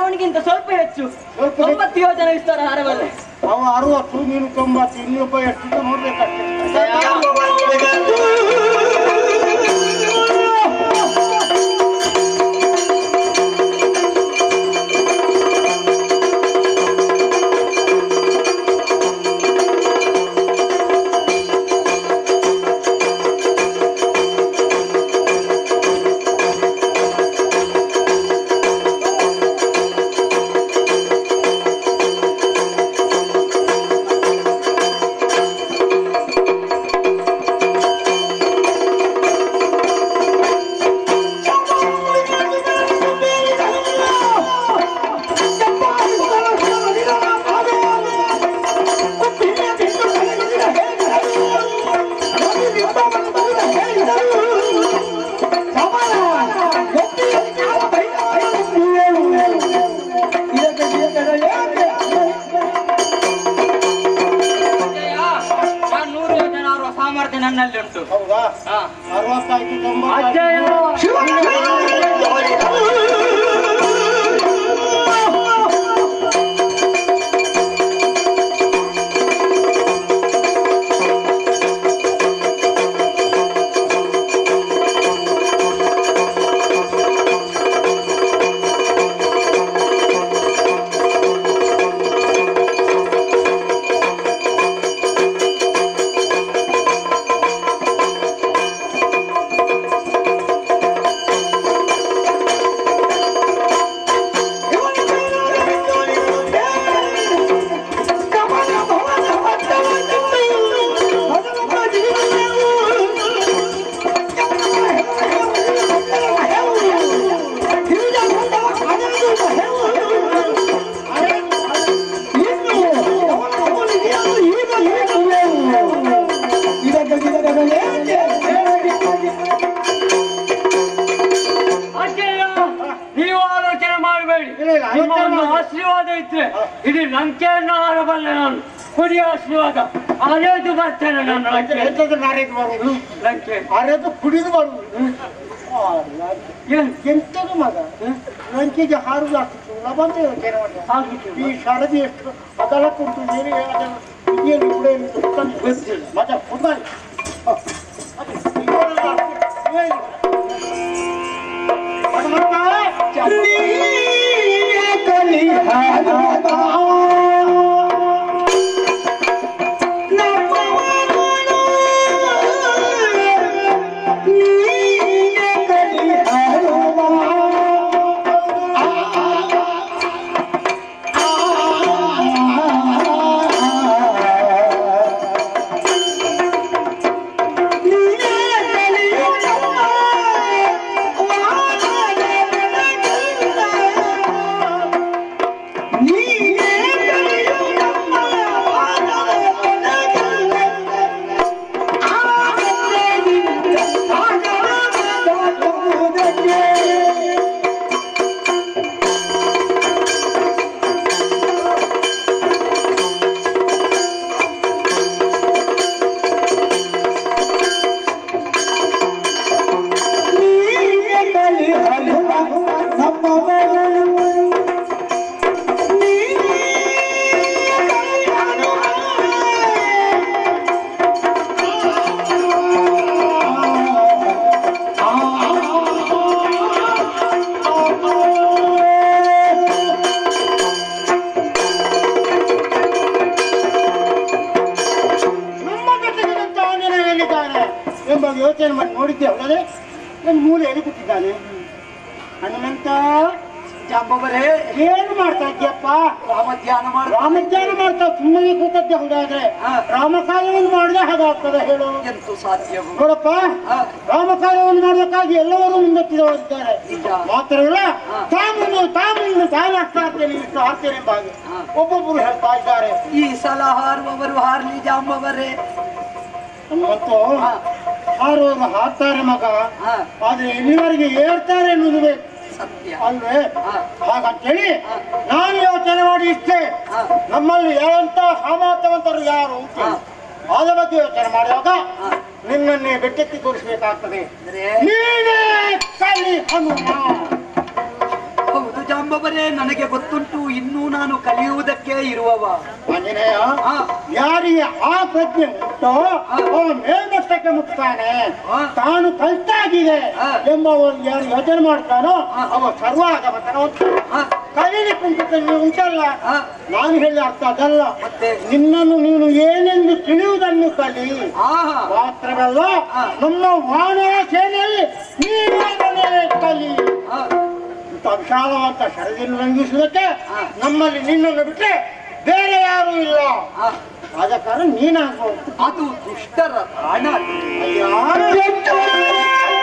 ಅವನಿಗಿಂತ ಸ್ವಲ್ಪ ಹೆಚ್ಚು ಸ್ವಲ್ಪ ತೊಂಬತ್ತು ಯೋಜನೆ ವಿಸ್ತಾರ ಹಾರಬಲ್ಲೆ ಅವ ಅರವತ್ತು ನೀನು ತೊಂಬತ್ತು ಇನ್ನೊಬ್ಬ ಎಷ್ಟು ನೋಡ್ಬೇಕಷ್ಟೇ ನಾನು ನೂರು ಯೋಜನೆ ಹಾರುವ ಸಾಮರ್ಥ್ಯ ನನ್ನಲ್ಲಿ ಉಂಟು ಹೌದಾ ಹಾ. ಅರವತ್ತಾಯ್ತು ತೊಂಬತ್ತು ಅಜ್ಜಯ್ಯ ನೀವು ಆಲೋಚನೆ ಮಾಡಬೇಡಿ ಇಲ್ಲ, ಇಲ್ಲ, ನಿಮ್ಮ ಆಲೋಚನೆ ಒಂದು ಮಾಡಿ. ಆಶೀರ್ವಾದ ಇದ್ರೆ ಇಡೀ ಲಂಕೆಯನ್ನು ಆರಬಲ್ಲೆ ನಾನು ಕೊಡಿ ಆಶೀರ್ವಾದ ಅರೆದು ಬರ್ತೇನೆ ನಾನು ಲಂಕೆ ಎಂತದ್ದು ನಾರೇದು ಬರುವುದು ಲಂಕೆ ಅರೆದು ಕುಡಿದು ಬರುವುದು ಆ, ಏನ್ ಎಂತದು ಮಗ ಲಂಕೆಗೆ ಹಾರುದು ಅಷ್ಟು ಸುಲಭ ಅಂತ ಯೋಚನೆ ಮಾಡಿದ ಆಗಿತ್ತು ಈ ಶಾರದಿ ಎಷ್ಟು ಅದೆಲ್ಲ ಕುಂಟು ನೀನು ಅದನ್ನು ಇನ್ನೇನು ಕೂಡ ಏನು ಗೊತ್ತಂತ ಗೊತ್ತಿಲ್ಲ ಮತ್ತೆ ಕುಂದಾಯಿ ನಮ್ಮ ಜೊತೆಗೆ ನಿಂತ ಆಂಜನೇಯ ಎಲ್ಲಿದ್ದಾನೆ ಎಂಬ ಯೋಚನೆ ಮಾಡಿ ನೋಡಿದ್ದೆ ಅಲ್ಲದೆ ಒಂದು ಮೂಲೆಯಲ್ಲಿ ಕೂತಿದ್ದಾನೆ ಹನುಮಂತ ಜಾಂಬವರೇ ಏನು ಮಾಡ್ತಾ ಇದ್ಯಪ್ಪ ರಾಮ ಧ್ಯಾನ ಮಾಡ ರಾಮಧ್ಯಾನ ಮಾಡ್ತಾ ಸುಮ್ಮನೆ ಕೂತದ್ದೆ ಹೌದಾದ್ರೆ ಹಾ. ರಾಮಕಾರ್ಯವನ್ನು ಮಾಡಿದ್ರೆ ಹಾಗಾಗ್ತದೆ ಹೇಳು ಎಂತೂ ಸಾಧ್ಯವು ನೋಡಪ್ಪ ಹಾ. ರಾಮಕಾರ್ಯವನ್ನು ಮಾಡಬೇಕಾಗಿ ಎಲ್ಲರೂ ಮುಂದಕ್ಕಿದವರಿದ್ದಾರೆ ನಿಜ. ಮಾತ್ರವಲ್ಲ ಹಾ. ತಾಮುಂದು ತಾಮುಂದು ತಾನಾಗ್ತಾ ಇರ್ತೇನೆ ಇಷ್ಟು ಹಾರ್ತೇನೆ ಎಂಬ ಹಾಗೆ ಹಾ. ಒಬ್ಬೊಬ್ಬರು ಹೇಳ್ತಾ ಇದ್ದಾರೆ ಈ ಸಲ ಹಾರುವವರು ಹಾರ್ಲಿ ಜಾಂಬವರೇ ಮತ್ತು ಹಾ. ಹಾರುವರು ಹಾಕ್ತಾರೆ ಮಗ ಹಾ. ಆದ್ರೆ ಎಲ್ಲಿವರೆಗೆ ಏರ್ತಾರೆ ಅನ್ನೋದು ಬೇಕು ಸತ್ಯ ಅಲ್ವೇ ಹಾ. ಹಾಗಂತೇಳಿ ಹಾ. ನಾನು ಯೋಚನೆ ಮಾಡಿ ಇಷ್ಟೇ ಹಾ. ನಮ್ಮಲ್ಲಿ ಯಾರಂತ ಸಾಮರ್ಥ್ಯವಂತರು ಯಾರು ಅಂತ ಹಾ. ಅದ ಬಗ್ಗೆ ಯೋಚನೆ ಮಾಡುವಾಗ ಹಾ. ನಿನ್ನನ್ನೇ ಬೆಟ್ಟಕ್ಕೆ ತೋರಿಸಬೇಕಾಗ್ತದೆ ಅಂದ್ರೆ ನೀನೇ ಕಲಿ ಹನುಮ ಹೌದು ಜಾಂಬವರೇ ನನಗೆ ಗೊತ್ತುಂಟು ಇನ್ನೂ ನಾನು ಕಲಿಯುವುದಕ್ಕೆ ಇರುವವ ಆಂಜನೇಯ ಹಾ. ಯಾರಿಗೆ ಆ ಪ್ರಜ್ಞೆ ಉಂಟೋ ಅವ ಮೇಲ್ಮಟ್ಟಕ್ಕೆ ಮುಟ್ತಾನೆ ಹಾ. ತಾನು ಕಲ್ತಾಗಿದೆ ಹಾ. ಎಂಬ ಒಂದು ಯಾರು ಯೋಚನೆ ಮಾಡ್ತಾನೋ ಹಾ. ಅವ ಸರ್ವಾಗಮತನ ಹೋಗ್ತಾನೆ ಹಾ. ಕಲೀಲಿಕ್ಕೆ ಉಂಟು ಉಂಟಲ್ಲ ಹಾ. ನಾನು ಹೇಳಿದ ಅರ್ಥ ಅದಲ್ಲ ಮತ್ತೆ? ನಿನ್ನನ್ನು ನೀನು ಏನೆಂದು ತಿಳಿಯುವುದನ್ನು ಕಲಿ ಆಹಾ ಮಾತ್ರವಲ್ಲ ಹಾ. ನಮ್ಮ ವಾನರ ಸೇನೆಯಲ್ಲಿ ನೀನೇ ಕಲಿ ಹಾ. ಇಂಥ ವಿಶಾಲವಾದ ಶರದಿಯನ್ನು ರಂಗಿಸುವುದಕ್ಕೆ ಹಾ. ನಮ್ಮಲ್ಲಿ ನಿನ್ನನ್ನು ಬಿಟ್ಟರೆ ಬೇರೆ ಯಾರೂ ಇಲ್ಲ ಹಾ. ಆದ ಕಾರಣ ನೀನಾಗ್ಬೋದು ಅದು ದುಷ್ಟರ ತಾಣ ಅಯ್ಯ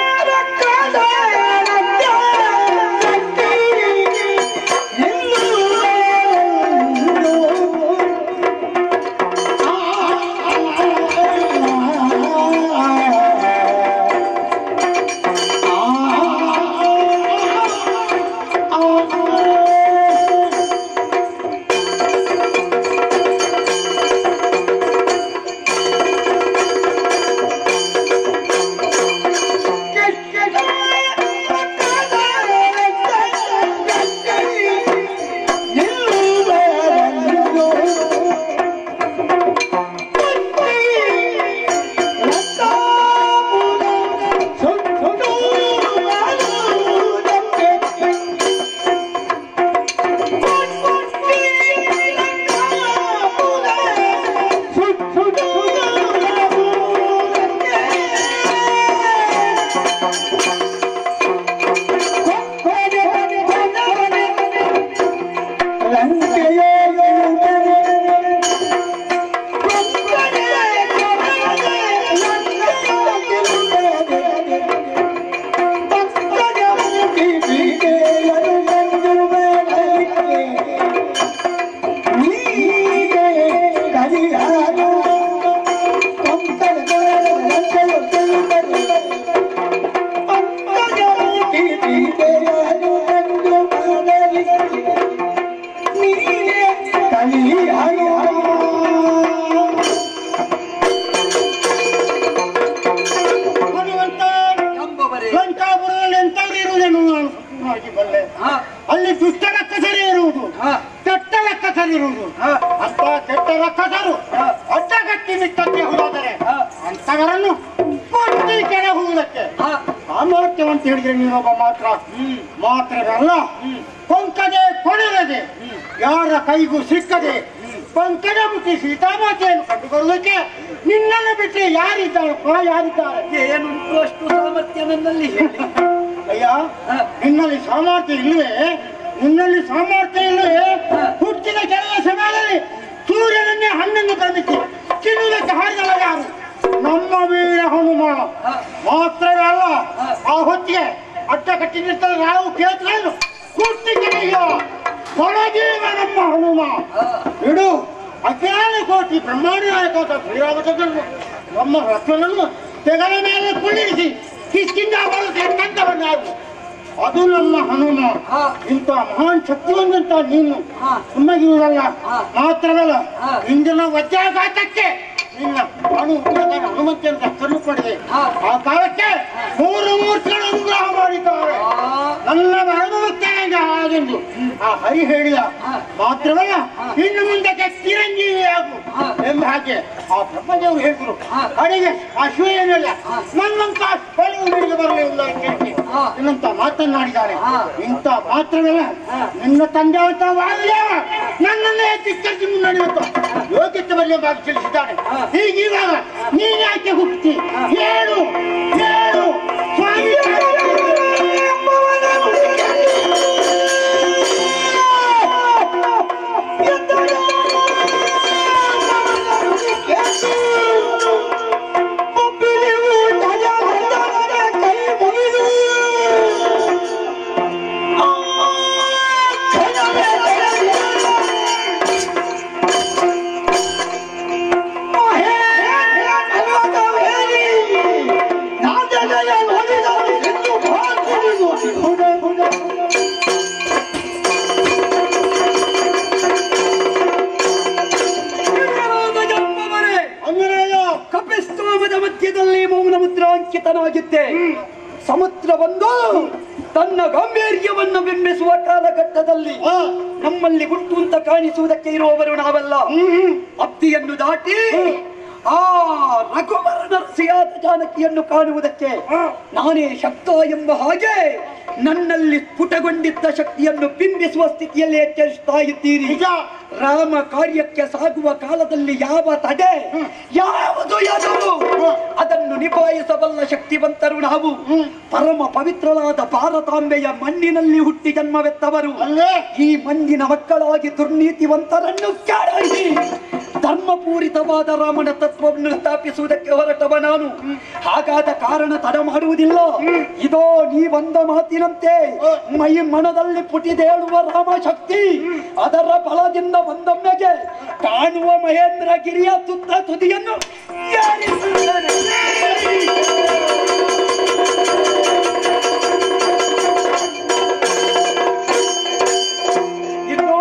ಭಗವಂತ ಎಂಬವರೇ ಲಂಕಾಪುರದಲ್ಲಿ ಎಂತವ್ರು ಇರುವುದನ್ನು ನಾನು ಸಂಪೂರ್ಣವಾಗಿ ಬಲ್ಲೆ ಹಾ. ಅಲ್ಲಿ ದುಷ್ಟ ರಕ್ಕಸರೇ ಇರುವುದು ಹಾ. ಕೆಟ್ಟ ರಕ್ಕಸರಿರುವುದು ಹಾ. ಅಂತ ಕೆಟ್ಟ ರಕ್ಕಸರು ಹಾ. ಅಡ್ಡಗಟ್ಟಿ ನಿಟ್ಟಕ್ಕೆ ಹೋದರೆ ಹಾ. ಅಂತವರನ್ನು ಪಟ್ಟಿ ಕೆಡಹುವುದಕ್ಕೆ ಹಾ. ಸಾಮರ್ಥ್ಯ ಅಂತ ಹೇಳಿದ್ರೆ ನೀನೊಬ್ಬ ಮಾತ್ರ ಹ್ಮ್. ಮಾತ್ರವಲ್ಲ ಕೊಂಕದೆ ಕೊಡರದೆ ಯಾರ ಕೈಗೂ ಸಿಕ್ಕದೆ ಪಂಕಜ ಮುಟ್ಟಿ ಸೀತಾಮಾತೆಯನ್ನು ಕಂಡುಕೊಳ್ಳಲಿಕ್ಕೆ ನಿನ್ನನ್ನು ಬಿಟ್ಟರೆ ಯಾರಿದ್ದಾರೆ ಯಾರಿದ್ದಾರೆ ಏನುಂಟು ಅಷ್ಟು ಸಾಮರ್ಥ್ಯ ನನ್ನಲ್ಲಿ ಹೇಳಿ ಅಯ್ಯ ಹಾ. ನಿನ್ನಲ್ಲಿ ಸಾಮರ್ಥ್ಯ ಇಲ್ಲವೇ ನಿನ್ನಲ್ಲಿ ಸಾಮರ್ಥ್ಯ ಇಲ್ಲವೇ ಹಾ. ಹುಟ್ಟಿದ ಕೆಲವು ಸಮಯದಲ್ಲಿ ಸೂರ್ಯನನ್ನೇ ಹಣ್ಣನ್ನು ಕ್ರಮಿಸಿ ತಿನ್ನುವುದಕ್ಕೆ ಹಾರಿದವ ಯಾರು ನಮ್ಮ ವೀರ ಹನುಮ ಹಾ. ಮಾತ್ರವೇ ಅಲ್ಲ ಹಾ. ಆ ಹೊತ್ತಿಗೆ ಅಡ್ಡ ಕಟ್ಟಿ ನಿಂತರೆ ನಾವು ಕೇಳ್ತಾನು ಕುರ್ತಿಗೆಯ ಕೊಳಗೀವ ನಮ್ಮ ಹನುಮ ಹಾ. ಇಡು ಅಜ್ಞಾನ ಕೋಟಿ ಬ್ರಹ್ಮಾಂಡ ನಾಯಕ ಶ್ರೀರಾಮಚಂದ್ರನು ನಮ್ಮ ರತ್ನನನ್ನು ತೆಗಲ ಮೇಲೆ ಕುಳ್ಳಿರಿಸಿ ಕಿಷ್ಕಿಂದ ಬರುತ್ತಂತವನ್ನ ಅದು ನಮ್ಮ ಹನುಮ ಹಾ. ಇಂಥ ಮಹಾನ್ ಶಕ್ತಿವಂತ ನೀನು ಹಾ. ಸುಮ್ಮಗಿರುವುದಲ್ಲ ಹಾ. ಮಾತ್ರವಲ್ಲ ಹಾ. ಇಂದಿನ ವಜ್ರಾಘಾತಕ್ಕೆ ನಿನ್ನ ಅಣು ಹನುಮಂತ ಅಂತ ಹೆಸರು ಪಡೆದೆ ಹಾ. ಆ ಕಾಲಕ್ಕೆ ಮೂರು ಮೂರ್ತಿಗಳು ಅನುಗ್ರಹ ಮಾಡಿದ್ದಾರೆ ಆ, ನನ್ನ ಅನುಭವಕ್ಕೆ ಹಾಗೆಂದು ಆ ಹರಿ ಹೇಳಿದ ಹಾ. ಮಾತ್ರವಲ್ಲ ಇನ್ನು ಮುಂದಕ್ಕೆ ಚಿರಂಜೀವಿ ಆಗು ಹಾ. ಎಂಬ ಹಾಗೆ ಆ ಬ್ರಹ್ಮದೇವರು ಹೇಳಿದ್ರು ಹಾ. ಅಡಿಗೆ ಅಶ್ವ ಏನಿಲ್ಲ ಹಾ. ನನ್ನಂತ ಬಳಿಗೆ ಬಳಿಗೆ ಬರಲಿಲ್ಲ ಅಂತ ಹೇಳಿ ಹಾ. ಇನ್ನಂತ ಮಾತನ್ನಾಡಿದ್ದಾರೆ ಹಾ. ಇಂಥ ಮಾತ್ರವಲ್ಲ ಹಾ. ನಿನ್ನ ತಂದೆ ಅಂತ ವಾಲ್ಯವ ನನ್ನನ್ನೇ ಧಿಕ್ಕರಿಸಿ ಮುನ್ನಡೆಯುತ್ತ ಯೋಗ್ಯತೆ ಬರಲಿ ಬಾಗಿ ತಿಳಿಸಿದ್ದಾನೆ ಹಾ. ಹೀಗಿವಾಗ ನೀನ್ ಯಾಕೆ ಹುಟ್ಟಿ ಹೇಳು ಹೇಳು ಸ್ವಾಮಿ ಎಂಬವರೇ ಅಂಜನೇಯ ಕಪಿಸ್ತೋಮದ ಮಧ್ಯದಲ್ಲಿ ಮೌನ ಮುದ್ರಾಂಕಿತನಾಗಿದ್ದೆ ಸಮುದ್ರ ಬಂದು ತನ್ನ ಗಾಂಭೀರ್ಯವನ್ನು ಬಿಂಬಿಸುವ ಕಾಲಘಟ್ಟದಲ್ಲಿ ಹಾ. ನಮ್ಮಲ್ಲಿ ಉಂಟು ಅಂತ ಕಾಣಿಸುವುದಕ್ಕೆ ಇರುವವರು ನಾವಲ್ಲ ಅಬ್ದಿಯನ್ನು ದಾಟಿ ಆ ರಘುವರ ನರಸಿಯಾದ ಜಾನಕಿಯನ್ನು ಕಾಣುವುದಕ್ಕೆ ನಾನೇ ಶಕ್ತ ಎಂಬ ಹಾಗೆ ನನ್ನಲ್ಲಿ ಸ್ಫುಟಗೊಂಡಿದ್ದ ಶಕ್ತಿಯನ್ನು ಬಿಂಬಿಸುವ ಸ್ಥಿತಿಯಲ್ಲಿ ಎಚ್ಚರಿಸ್ತಾ ಇದ್ದೀರಿ ನಿಜ. ರಾಮ ಕಾರ್ಯಕ್ಕೆ ಸಾಗುವ ಕಾಲದಲ್ಲಿ ಯಾವ ತಡೆ ಯಾವುದು ಎದುರು ಅದನ್ನು ನಿಭಾಯಿಸಬಲ್ಲ ಶಕ್ತಿವಂತರು ನಾವು ಪರಮ ಪವಿತ್ರವಾದ ಭಾರತಾಂಬೆಯ ಮಣ್ಣಿನಲ್ಲಿ ಹುಟ್ಟಿ ಜನ್ಮವೆತ್ತವರು ಅಲ್ವೇ ಈ ಮಣ್ಣಿನ ಮಕ್ಕಳಾಗಿ ದುರ್ನೀತಿವಂತರನ್ನು ಕೆಡಹಿ ಧರ್ಮಪೂರಿತವಾದ ರಾಮನ ತತ್ವವನ್ನು ಸ್ಥಾಪಿಸುವುದಕ್ಕೆ ಹೊರಟವ ನಾನು ಹಾಗಾದ ಕಾರಣ ತಡ ಮಾಡುವುದಿಲ್ಲ ಇದೋ ನೀ ಬಂದ ಮಾತಿನಂತೆ ಮೈ ಮನದಲ್ಲಿ ಪುಟಿದೇಳುವ ರಾಮ ಶಕ್ತಿ ಅದರ ಬಲದಿಂದ ಒಂದೊಮ್ಮೆಗೆ ಕಾಣುವ ಮಹೇಂದ್ರ ಗಿರಿಯ ತುತ್ತ ತುದಿಯನ್ನು ಏರಿಸುತ್ತೇನೆ. ಇನ್ನು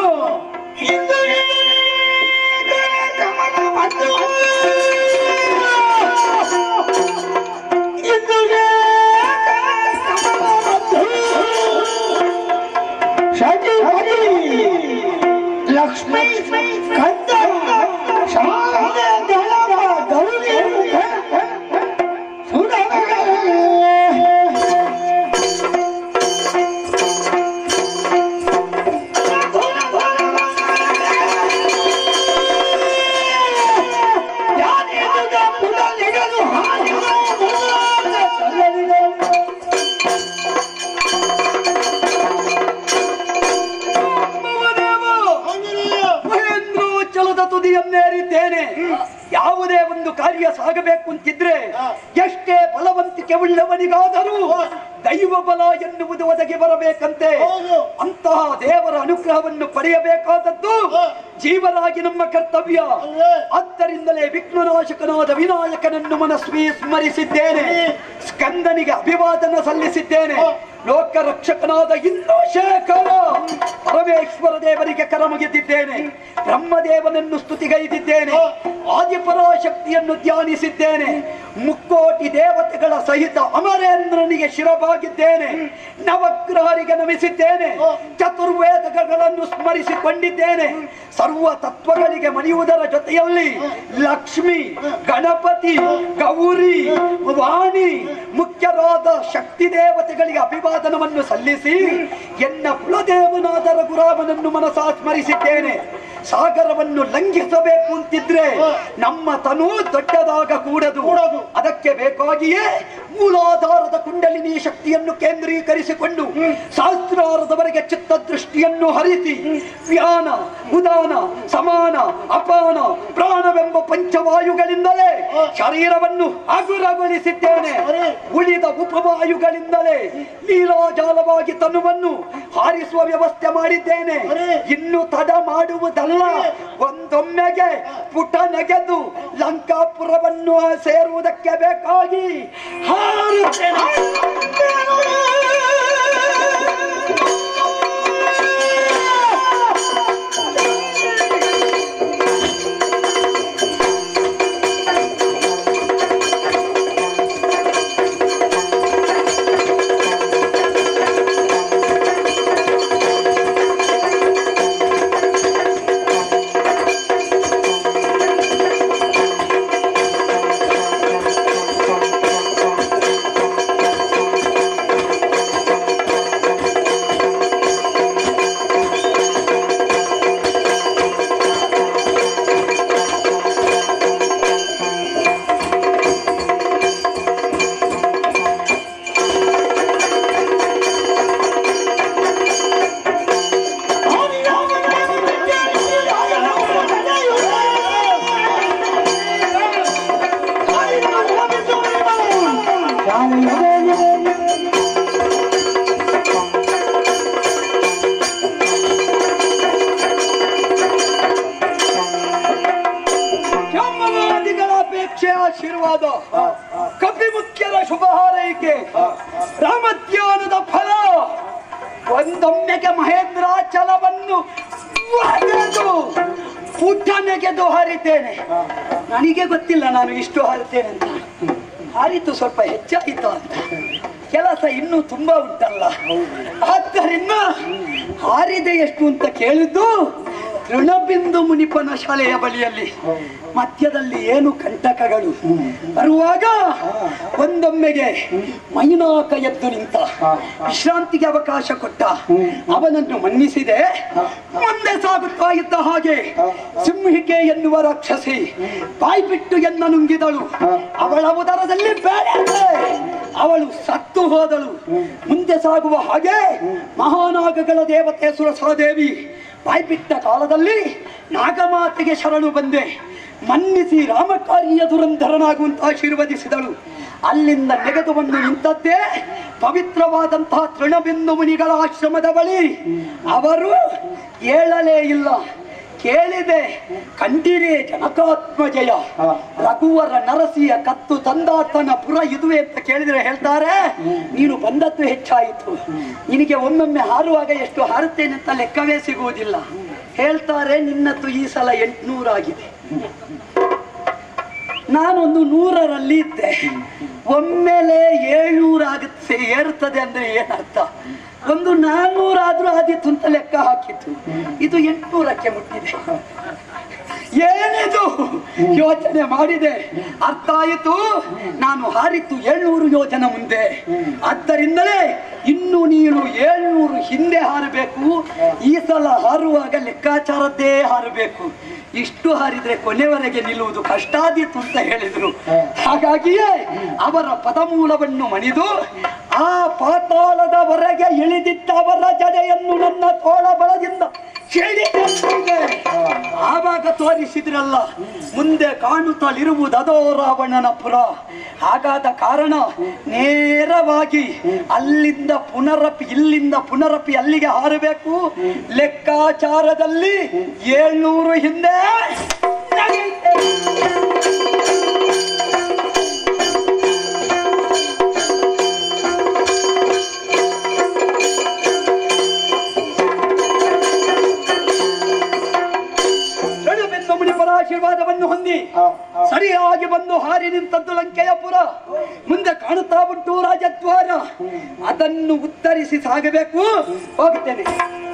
ಲಕ್ಷ್ಮೀ ಕಂದ ಶಾರದೆ ದಳವ ಗರುಡಿ ಮುಖ ಸುರವೇ ಆಂಜನೇಯ ಮಹೇಂದ್ರೋಚ್ಚಲದ ತುದಿಯನ್ನೇರಿದ್ದೇನೆ ಯಾವುದೇ ಒಂದು ಕಾರ್ಯ ಸಾಗಬೇಕು ಅಂತಿದ್ರೆ ಎಷ್ಟೇ ಬಲವಂತಿಕೆ ಉಳ್ಳವನಿಗಾದರೂ ದೈವ ಬಲ ಎನ್ನುವುದು ಒದಗಿ ಬರಬೇಕಂತೆ ಹೌದು. ಅಂತಹ ದೇವರ ಅನುಗ್ರಹವನ್ನು ಪಡೆಯಬೇಕಾದದ್ದು ಜೀವರಾಗಿ ನಮ್ಮ ಕರ್ತವ್ಯ ಅಲ್ವೇ? ಆದ್ದರಿಂದಲೇ ವಿಘ್ನನಾಶಕನಾದ ವಿನಾಯಕನನ್ನು ಮನಸ್ವಿ ಸ್ಮರಿಸಿದ್ದೇನೆ ಸ್ಕಂದನಿಗೆ ಅಭಿವಾದನ ಸಲ್ಲಿಸಿದ್ದೇನೆ ಲೋಕ ರಕ್ಷಕನಾದ ಇಂದ್ರಶೇಖರ ಪರಮೇಶ್ವರ ದೇವರಿಗೆ ಕರ ಮುಗಿದಿದ್ದೇನೆ ಬ್ರಹ್ಮದೇವನನ್ನು ಸ್ತುತಿಗೈದಿದ್ದೇನೆ ಆದಿಪರಾಶಕ್ತಿಯನ್ನು ಧ್ಯಾನಿಸಿದ್ದೇನೆ ಮುಕ್ಕೋಟಿ ದೇವತೆಗಳ ಸಹಿತ ಅಮರೇಂದ್ರನಿಗೆ ಶಿರಬಾಗಿದ್ದೇನೆ ನವಗ್ರಹರಿಗೆ ನಮಿಸಿದ್ದೇನೆ ಚತುರ್ವೇದಗಳನ್ನು ಸ್ಮರಿಸಿಕೊಂಡಿದ್ದೇನೆ ಸರ್ವ ತತ್ವಗಳಿಗೆ ಮಣಿಯುವುದರ ಜೊತೆಯಲ್ಲಿ ಲಕ್ಷ್ಮಿ ಗಣಪತಿ ಗೌರಿ ವಾಣಿ ಮುಖ್ಯರಾದ ಶಕ್ತಿ ದೇವತೆಗಳಿಗೆ ಅಭಿವಾದನವನ್ನು ಸಲ್ಲಿಸಿ ಎನ್ನ ಕುಲದೇವನಾದ ರಘುರಾಮನನ್ನು ಮನಸಾ ಸ್ಮರಿಸಿದ್ದೇನೆ ಸಾಗರವನ್ನು ಲಂಘಿಸಬೇಕು ಅಂತಿದ್ರೆ ನಮ್ಮ ತನು ದೊಡ್ಡದಾಗ ಕೂಡದು ಕೂಡದು. ಅದಕ್ಕೆ ಬೇಕಾಗಿಯೇ ಮೂಲಾಧಾರದ ಕುಂಡಲಿನಿ ಶಕ್ತಿಯನ್ನು ಕೇಂದ್ರೀಕರಿಸಿಕೊಂಡು ಸಹಸ್ರಾರದವರೆಗೆ ಚಿತ್ತ ದೃಷ್ಟಿಯನ್ನು ಹರಿಸಿ ವ್ಯಾನ ಉದಾನ ಸಮಾನ ಅಪಾನ ಪ್ರಾಣವೆಂಬ ಪಂಚವಾಯುಗಳಿಂದಲೇ ಶರೀರವನ್ನು ಹಗುರಗೊಳಿಸಿದ್ದೇನೆ ಉಳಿದ ಉಪವಾಯುಗಳಿಂದಲೇ ಲೀಲಾಜಾಲವಾಗಿ ತನುವನ್ನು ಹಾರಿಸುವ ವ್ಯವಸ್ಥೆ ಮಾಡಿದ್ದೇನೆ ಇನ್ನು ತಡ ಮಾಡುವುದಲ್ಲ ಒಂದೊಮ್ಮೆಗೆ ಪುಟ ನೆಗೆದು ಲಂಕಾಪುರವನ್ನು ಸೇರುವುದಕ್ಕೆ ಬೇಕಾಗಿ ಹಾರುತ್ತೇನೆ ಬ್ರಹ್ಮವಾದಿಗಳ ಅಪೇಕ್ಷೆ ಆಶೀರ್ವಾದ ಕಪಿ ಮುಖ್ಯರ ಶುಭ ಹಾರೈಕೆ ರಾಮಧ್ಯಾನದ ಫಲ ಒಂದೊಮ್ಮೆಗೆ ಮಹೇಂದ್ರಾಚಲವನ್ನು ಒಡೆದು ಪುಟ್ಟ ನೆಗೆದು ಹಾರಿದ್ದೇನೆ ನನಗೆ ಗೊತ್ತಿಲ್ಲ ನಾನು ಇಷ್ಟು ಹಾರುತ್ತೇನೆ ಅಂತ ಹಾರಿತು ಸ್ವಲ್ಪ ಹೆಚ್ಚಾಯಿತು ಅಂತ ಕೆಲಸ ಇನ್ನೂ ತುಂಬಾ ಉಂಟಲ್ಲ ಆದ್ದರಿಂದ ಹಾರಿದೆ ಎಷ್ಟು ಅಂತ ಕೇಳಿದ್ದು ತೃಣಬಿಂದು ಮುನಿಪನ ಶಾಲೆಯ ಬಳಿಯಲ್ಲಿ ಮಧ್ಯದಲ್ಲಿ ಏನು ಕಂಟಕಗಳು ಬರುವಾಗ ಒಂದೊಮ್ಮೆಗೆ ಮೈನಾಕ ಎದ್ದು ನಿಂತ ವಿಶ್ರಾಂತಿಗೆ ಅವಕಾಶ ಕೊಟ್ಟ ಅವನನ್ನು ಮನ್ನಿಸಿದೆ ಮುಂದೆ ಸಾಗುತ್ತಾ ಇದ್ದ ಹಾಗೆ ಸಿಂಹಿಕೆ ಎನ್ನುವ ರಾಕ್ಷಸಿ ಬಾಯ್ಬಿಟ್ಟು ಎನ್ನ ನುಂಗಿದಳು ಅವಳ ಉದರದಲ್ಲಿ ಬೇರೆ ಅವಳು ಸತ್ತು ಹೋದಳು ಮುಂದೆ ಸಾಗುವ ಹಾಗೆ ಮಹಾನಾಗಗಳ ದೇವತೆ ಸುರಸಾದೇವಿ ಬಾಯ್ಬಿಟ್ಟ ಕಾಲದಲ್ಲಿ ನಾಗಮಾತೆಗೆ ಶರಣು ಬಂದೆ ಮನ್ನಿಸಿ ರಾಮಕಾರ್ಯ ದುರಂಧರನಾಗುವಂತ ಆಶೀರ್ವದಿಸಿದಳು ಅಲ್ಲಿಂದ ನೆಗೆದು ಬಂದು ನಿಂತದ್ದೇ ಪವಿತ್ರವಾದಂತಹ ತೃಣಬಿಂದು ಮುನಿಗಳ ಆಶ್ರಮದ ಬಳಿ ಅವರು ಏಳಲೇ ಇಲ್ಲ ಕೇಳಿದೆ ಕಂಡಿರೇ ಜನಕಾತ್ಮಜಯ ರಘುವರ ನರಸಿಯ ಕತ್ತು ತಂದಾತನ ಪುರ ಇದುವೆ ಅಂತ ಕೇಳಿದ್ರೆ ಹೇಳ್ತಾರೆ ನೀನು ಬಂದದ್ದು ಹೆಚ್ಚಾಯಿತು ನಿನಗೆ ಒಮ್ಮೊಮ್ಮೆ ಹಾರುವಾಗ ಎಷ್ಟು ಹಾರುತ್ತೇನೆ ಅಂತ ಲೆಕ್ಕವೇ ಸಿಗುವುದಿಲ್ಲ ಹೇಳ್ತಾರೆ ನಿನ್ನದ್ದು ಈ ಸಲ ಎಂಟುನೂರಾಗಿದೆ ನಾನೊಂದು ನೂರರಲ್ಲಿ ಇದ್ದೆ ಒಮ್ಮೆಲೆ ಏಳ್ನೂರ ಆಗುತ್ತೆ ಏರುತ್ತದೆ ಅಂದ್ರೆ ಏನರ್ಥ ಒಂದು ನಾನ್ನೂರಾದ್ರೂ ಆದಿತ್ತು ಅಂತ ಲೆಕ್ಕ ಹಾಕಿತ್ತು ಇದು ಎಂಟುನೂರಕ್ಕೆ ಮುಟ್ಟಿದೆ ಏನಿದು ಯೋಚನೆ ಮಾಡಿದೆ ಅರ್ಥ ಆಯಿತು ನಾನು ಹಾರಿತ್ತು ಏಳ್ನೂರು ಯೋಜನೆ ಮುಂದೆ ಆದ್ದರಿಂದಲೇ ಇನ್ನು ನೀನು ಏಳ್ನೂರು ಹಿಂದೆ ಹಾರಬೇಕು ಈ ಸಲ ಹಾರುವಾಗ ಲೆಕ್ಕಾಚಾರದ್ದೇ ಹಾರಬೇಕು ಇಷ್ಟು ಹಾರಿದ್ರೆ ಕೊನೆವರೆಗೆ ನಿಲ್ಲುವುದು ಕಷ್ಟಾದೀತು ಅಂತ ಹೇಳಿದ್ರು ಹಾಗಾಗಿಯೇ ಅವರ ಪದಮೂಲವನ್ನು ಮಣಿದು ಆ ಪಾತಾಳದವರೆಗೆ ಇಳಿದಿದ್ದ ಅವರ ಜಡೆಯನ್ನು ನನ್ನ ತೋಳ ಬಲದಿಂದ ಚೆಲ್ಲಿದೆ. ಆವಾಗ ತೋರಿಸಿದ್ರಲ್ಲ ಮುಂದೆ ಕಾಣುತ್ತಲಿರುವುದು ಅದೋ ರಾವಣನ ಪುರ ಹಾಗಾದ ಕಾರಣ ನೇರವಾಗಿ ಅಲ್ಲಿಂದ ಪುನರಪಿ ಇಲ್ಲಿಂದ ಪುನರಪಿ ಅಲ್ಲಿಗೆ ಹಾರಬೇಕು ಲೆಕ್ಕಾಚಾರದಲ್ಲಿ ಏಳ್ನೂರು ಹಿಂದೆ ನಡೆಯುತ್ತೆ. ನಡುಬೆನ್ನು ಮುನಿಪರ ಆಶೀರ್ವಾದವನ್ನು ಹೊಂದಿ ಸರಿಯಾಗಿ ಬಂದು ಹಾರಿ ನಿಂತದ್ದು ಲಂಕೆಯ ಪುರ ಮುಂದೆ ಕಾಣುತ್ತಾ ಉಂಟು ರಾಜದ್ವಾರ ಅದನ್ನು ಉತ್ತರಿಸಿ ಸಾಗಬೇಕು ಹೋಗುತ್ತೇನೆ